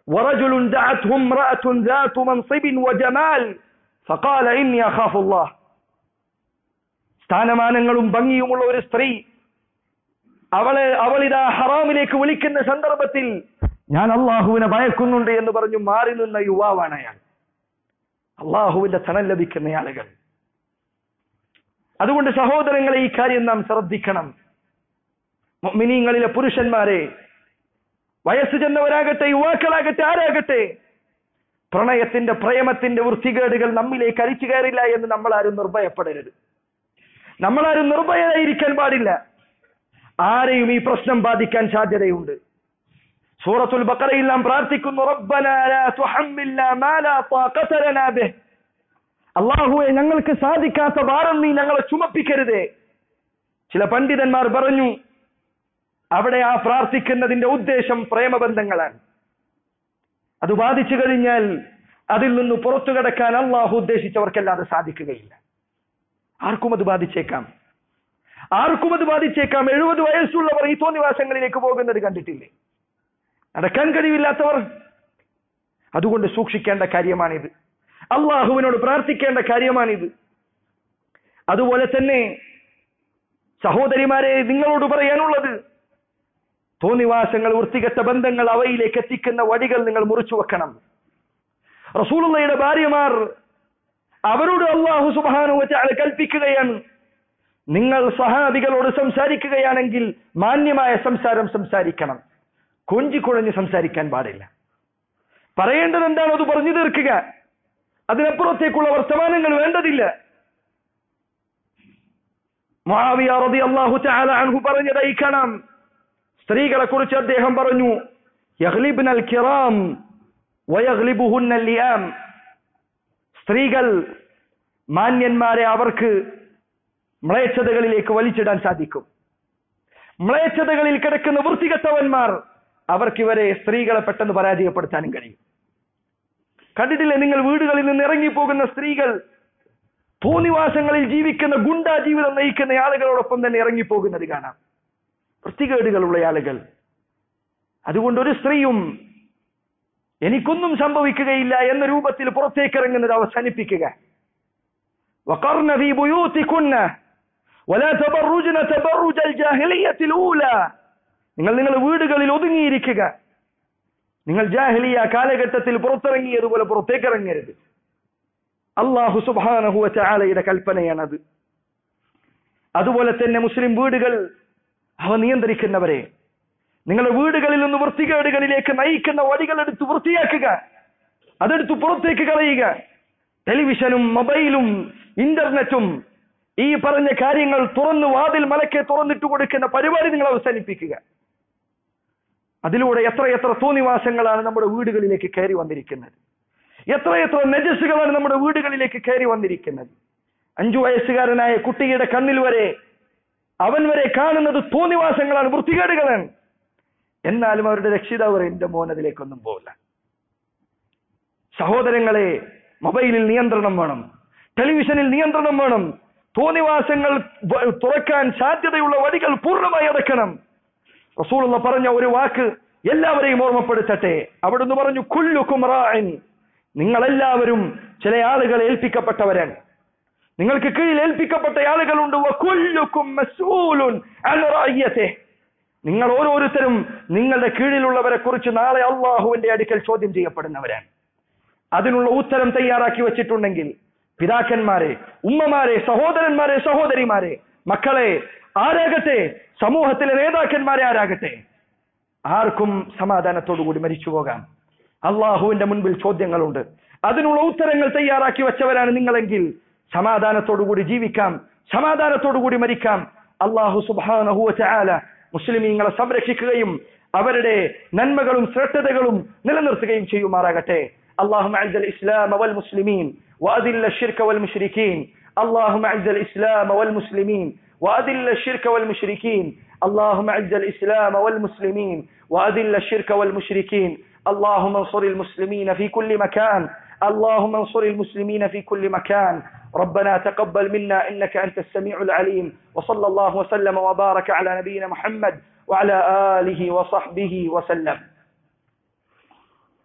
ورجل دعته امرأة ذات منصب وجمال فقال إني أخاف الله സ്ഥാനമാനങ്ങളും ഭംഗിയുമുള്ള ഒരു സ്ത്രീ അവളെ അവളിതാ ഹറാമിലേക്ക് വിളിക്കുന്ന സന്ദർഭത്തിൽ ഞാൻ അള്ളാഹുവിനെ ഭയക്കുന്നുണ്ട് എന്ന് പറഞ്ഞു മാറി നിന്ന യുവാവാണ് അയാൾ അള്ളാഹുവിന്റെ തണൽ ലഭിക്കുന്ന ആളുകൾ അതുകൊണ്ട് സഹോദരങ്ങളെ ഈ കാര്യം നാം ശ്രദ്ധിക്കണം മിനിങ്ങളിലെ പുരുഷന്മാരെ വയസ്സ് ചെന്നവരാകട്ടെ യുവാക്കളാകട്ടെ ആരാകട്ടെ പ്രണയത്തിന്റെ പ്രേമത്തിന്റെ വൃത്തികേടുകൾ നമ്മിലേക്ക് അരിച്ചു കയറില്ല എന്ന് നമ്മളാരും നിർഭയപ്പെടരുത് നമ്മളാരും നിർഭയരായിരിക്കാൻ പാടില്ല ആരെയും ഈ പ്രശ്നം ബാധിക്കാൻ സാധ്യതയുണ്ട് സൂറത്തുൽ ബക്കറയിൽ നാം പ്രാർത്ഥിക്കുന്നു റബ്ബനാ ലാ തുഹമ്മിൽനാ മാ ലാ ത്വാഖത ലനാ ബിഹ് അള്ളാഹുവെ ഞങ്ങൾക്ക് സാധിക്കാത്ത ഭാരം നീ ഞങ്ങളെ ചുമപ്പിക്കരുതേ ചില പണ്ഡിതന്മാർ പറഞ്ഞു അവിടെ ആ പ്രാർത്ഥിക്കുന്നതിന്റെ ഉദ്ദേശം പ്രേമബന്ധങ്ങളാണ് അത് ബാധിച്ചു കഴിഞ്ഞാൽ അതിൽ നിന്ന് പുറത്തു കിടക്കാൻ അള്ളാഹു ഉദ്ദേശിച്ചവർക്കല്ലാതെ സാധിക്കുകയില്ല ആർക്കും അത് ബാധിച്ചേക്കാം ആർക്കും അത് ബാധിച്ചേക്കാം എഴുപത് വയസ്സുള്ളവർ ഈ തോന്നിവാസങ്ങളിലേക്ക് പോകുന്നത് കണ്ടിട്ടില്ലേ നടക്കാൻ കഴിവില്ലാത്തവർ അതുകൊണ്ട് സൂക്ഷിക്കേണ്ട കാര്യമാണിത് അള്ളാഹുവിനോട് പ്രാർത്ഥിക്കേണ്ട കാര്യമാണിത് അതുപോലെ തന്നെ സഹോദരിമാരെ നിങ്ങളോട് പറയാനുള്ളത് തോന്നിവാസങ്ങൾ വൃത്തികെട്ട ബന്ധങ്ങൾ അവയിലേക്ക് എത്തിക്കുന്ന വടികൾ നിങ്ങൾ മുറിച്ചു വെക്കണം റസൂലുള്ളയുടെ ഭാര്യമാർ അവരോട് അള്ളാഹു സുബാനുവച്ചാൽ കൽപ്പിക്കുകയാണ് നിങ്ങൾ സഹാബികളോട് സംസാരിക്കുകയാണെങ്കിൽ മാന്യമായ സംസാരം സംസാരിക്കണം കൊഞ്ചിക്കുഴഞ്ഞ് സംസാരിക്കാൻ പാടില്ല പറയേണ്ടത് എന്താണോ അത് പറഞ്ഞു തീർക്കുക അതിനപ്പുറത്തേക്കുള്ള വർത്തമാനങ്ങൾ വേണ്ടതില്ല മുആവിയ റളിയല്ലാഹു തആല അൻഹു പറഞ്ഞതായി കാണാം സ്ത്രീകളെ കുറിച്ച് അദ്ദേഹം പറഞ്ഞു യഗ്ലിബ്നൽ കിറാം വയഗ്ലിബുഹുന്ന ലിയാം സ്ത്രീകൾ മാന്യന്മാരെ അവർക്ക് മ്ലേച്ഛതകളിലേക്ക് വലിച്ചിടാൻ സാധിക്കും മ്ലേച്ഛതകളിൽ കിടക്കുന്ന വൃത്തികെട്ടവന്മാർ അവർക്ക് ഇവരെ സ്ത്രീകളെ പെട്ടെന്ന് പരാജയപ്പെടുത്താനും കഴിയും കണ്ടിട്ടില്ലേ നിങ്ങൾ വീടുകളിൽ നിന്ന് ഇറങ്ങിപ്പോകുന്ന സ്ത്രീകൾ ഭൂനിവാസങ്ങളിൽ ജീവിക്കുന്ന ഗുണ്ടാ ജീവിതം നയിക്കുന്ന ആളുകളോടൊപ്പം തന്നെ ഇറങ്ങിപ്പോകുന്നത് കാണാം വൃത്തികേടുകളുള്ള ആളുകൾ അതുകൊണ്ട് ഒരു സ്ത്രീയും എനിക്കൊന്നും സംഭവിക്കുകയില്ല എന്ന രൂപത്തിൽ പുറത്തേക്ക് ഇറങ്ങുന്നത് അവസാനിപ്പിക്കുക وقرن في بيوتكن ولا تبرجن تبرج الجاهلية الأولى നിങ്ങൾ നിങ്ങളുടെ വീടുകളിൽ ഒതുങ്ങിയിരിക്കുക നിങ്ങൾ ജാഹിലിയ കാലഘട്ടത്തിൽ പുറത്തിറങ്ങിയതുപോലെ പുറത്തേക്ക് ഇറങ്ങരുത് അള്ളാഹു സുബാനഹുവ ചാലയുടെ കൽപ്പനയാണത് അതുപോലെ തന്നെ മുസ്ലിം വീടുകൾ അവ നിയന്ത്രിക്കുന്നവരെ നിങ്ങളുടെ വീടുകളിൽ നിന്ന് വൃത്തികേടുകളിലേക്ക് നയിക്കുന്ന വഴികൾ എടുത്ത് വൃത്തിയാക്കുക അതെടുത്ത് പുറത്തേക്ക് കളയുക ടെലിവിഷനും മൊബൈലും ഇന്റർനെറ്റും ഈ പറഞ്ഞ കാര്യങ്ങൾ തുറന്ന് വാതിൽ മലക്കെ തുറന്നിട്ട് കൊടുക്കുന്ന പരിപാടി നിങ്ങൾ അവസാനിപ്പിക്കുക അതിലൂടെ എത്രയെത്ര തോന്നിവാസങ്ങളാണ് നമ്മുടെ വീടുകളിലേക്ക് കയറി വന്നിരിക്കുന്നത് എത്രയെത്ര നജസ്സുകളാണ് നമ്മുടെ വീടുകളിലേക്ക് കയറി വന്നിരിക്കുന്നത് അഞ്ചു വയസ്സുകാരനായ കുട്ടിയുടെ കണ്ണിൽ വരെ അവൻ വരെ കാണുന്നത് തോന്നിവാസങ്ങളാണ് വൃത്തികേടുകളാണ് എന്നാലും അവരുടെ രക്ഷിതാവ് എന്റെ മോൻ അതിലേക്കൊന്നും പോകില്ല സഹോദരങ്ങളെ മൊബൈലിൽ നിയന്ത്രണം വേണം ടെലിവിഷനിൽ നിയന്ത്രണം വേണം തോന്നിവാസങ്ങൾ വ- തുറക്കാൻ സാധ്യതയുള്ള വഴികൾ പൂർണ്ണമായി അടക്കണം റസൂലുള്ള പറഞ്ഞ ഒരു വാക്ക് എല്ലാവരെയും ഓർമ്മപ്പെടുത്തട്ടെ അവിടുന്ന് പറഞ്ഞു കുല്ലുക്കും റാഇൻ നിങ്ങളെല്ലാവരും ചില ആളുകൾ ഏൽപ്പിക്കപ്പെട്ടവരാണ് നിങ്ങൾക്ക് കീഴിൽ ഏൽപ്പിക്കപ്പെട്ട ആളുകളുണ്ട് വകുല്ലുക്കും മസ്ഊലുൻ അൻ റഅയ്യതിഹി. നിങ്ങൾ ഓരോരുത്തരും നിങ്ങളുടെ കീഴിലുള്ളവരെ കുറിച്ച് നാളെ അള്ളാഹുവിന്റെ അടുക്കൽ ചോദ്യം ചെയ്യപ്പെടുന്നവരാണ് അതിനുള്ള ഉത്തരം തയ്യാറാക്കി വെച്ചിട്ടുണ്ടെങ്കിൽ പിതാക്കന്മാരെ ഉമ്മമാരെ സഹോദരന്മാരെ സഹോദരിമാരെ മക്കളെ ആരാകട്ടെ സമൂഹത്തിലെ നേതാക്കന്മാരെ ആരാകട്ടെ ആർക്കും സമാധാനത്തോടുകൂടി മരിച്ചു പോകാം അള്ളാഹുവിന്റെ മുൻപിൽ ചോദ്യങ്ങളുണ്ട് അതിനുള്ള ഉത്തരങ്ങൾ തയ്യാറാക്കി വെച്ചവരാണ് നിങ്ങളെങ്കിൽ സമാധാനത്തോടുകൂടി ജീവിക്കാം സമാധാനത്തോടുകൂടി മരിക്കാം അള്ളാഹു സുബാനഹുവ ചാല മുസ്ലിമീങ്ങളെ സംരക്ഷിക്കുകയും അവരുടെ നന്മകളും ശ്രദ്ധതകളും നിലനിർത്തുകയും ചെയ്യുമാറാകട്ടെ اللهم اعز الاسلام والمسلمين واذل الشرك والمشركين اللهم اعز الاسلام والمسلمين واذل الشرك والمشركين اللهم اعز الاسلام والمسلمين واذل الشرك والمشركين اللهم انصر المسلمين في كل مكان اللهم انصر المسلمين في كل مكان ربنا تقبل منا انك انت السميع العليم وصلى الله وسلم وبارك على نبينا محمد وعلى اله وصحبه وسلم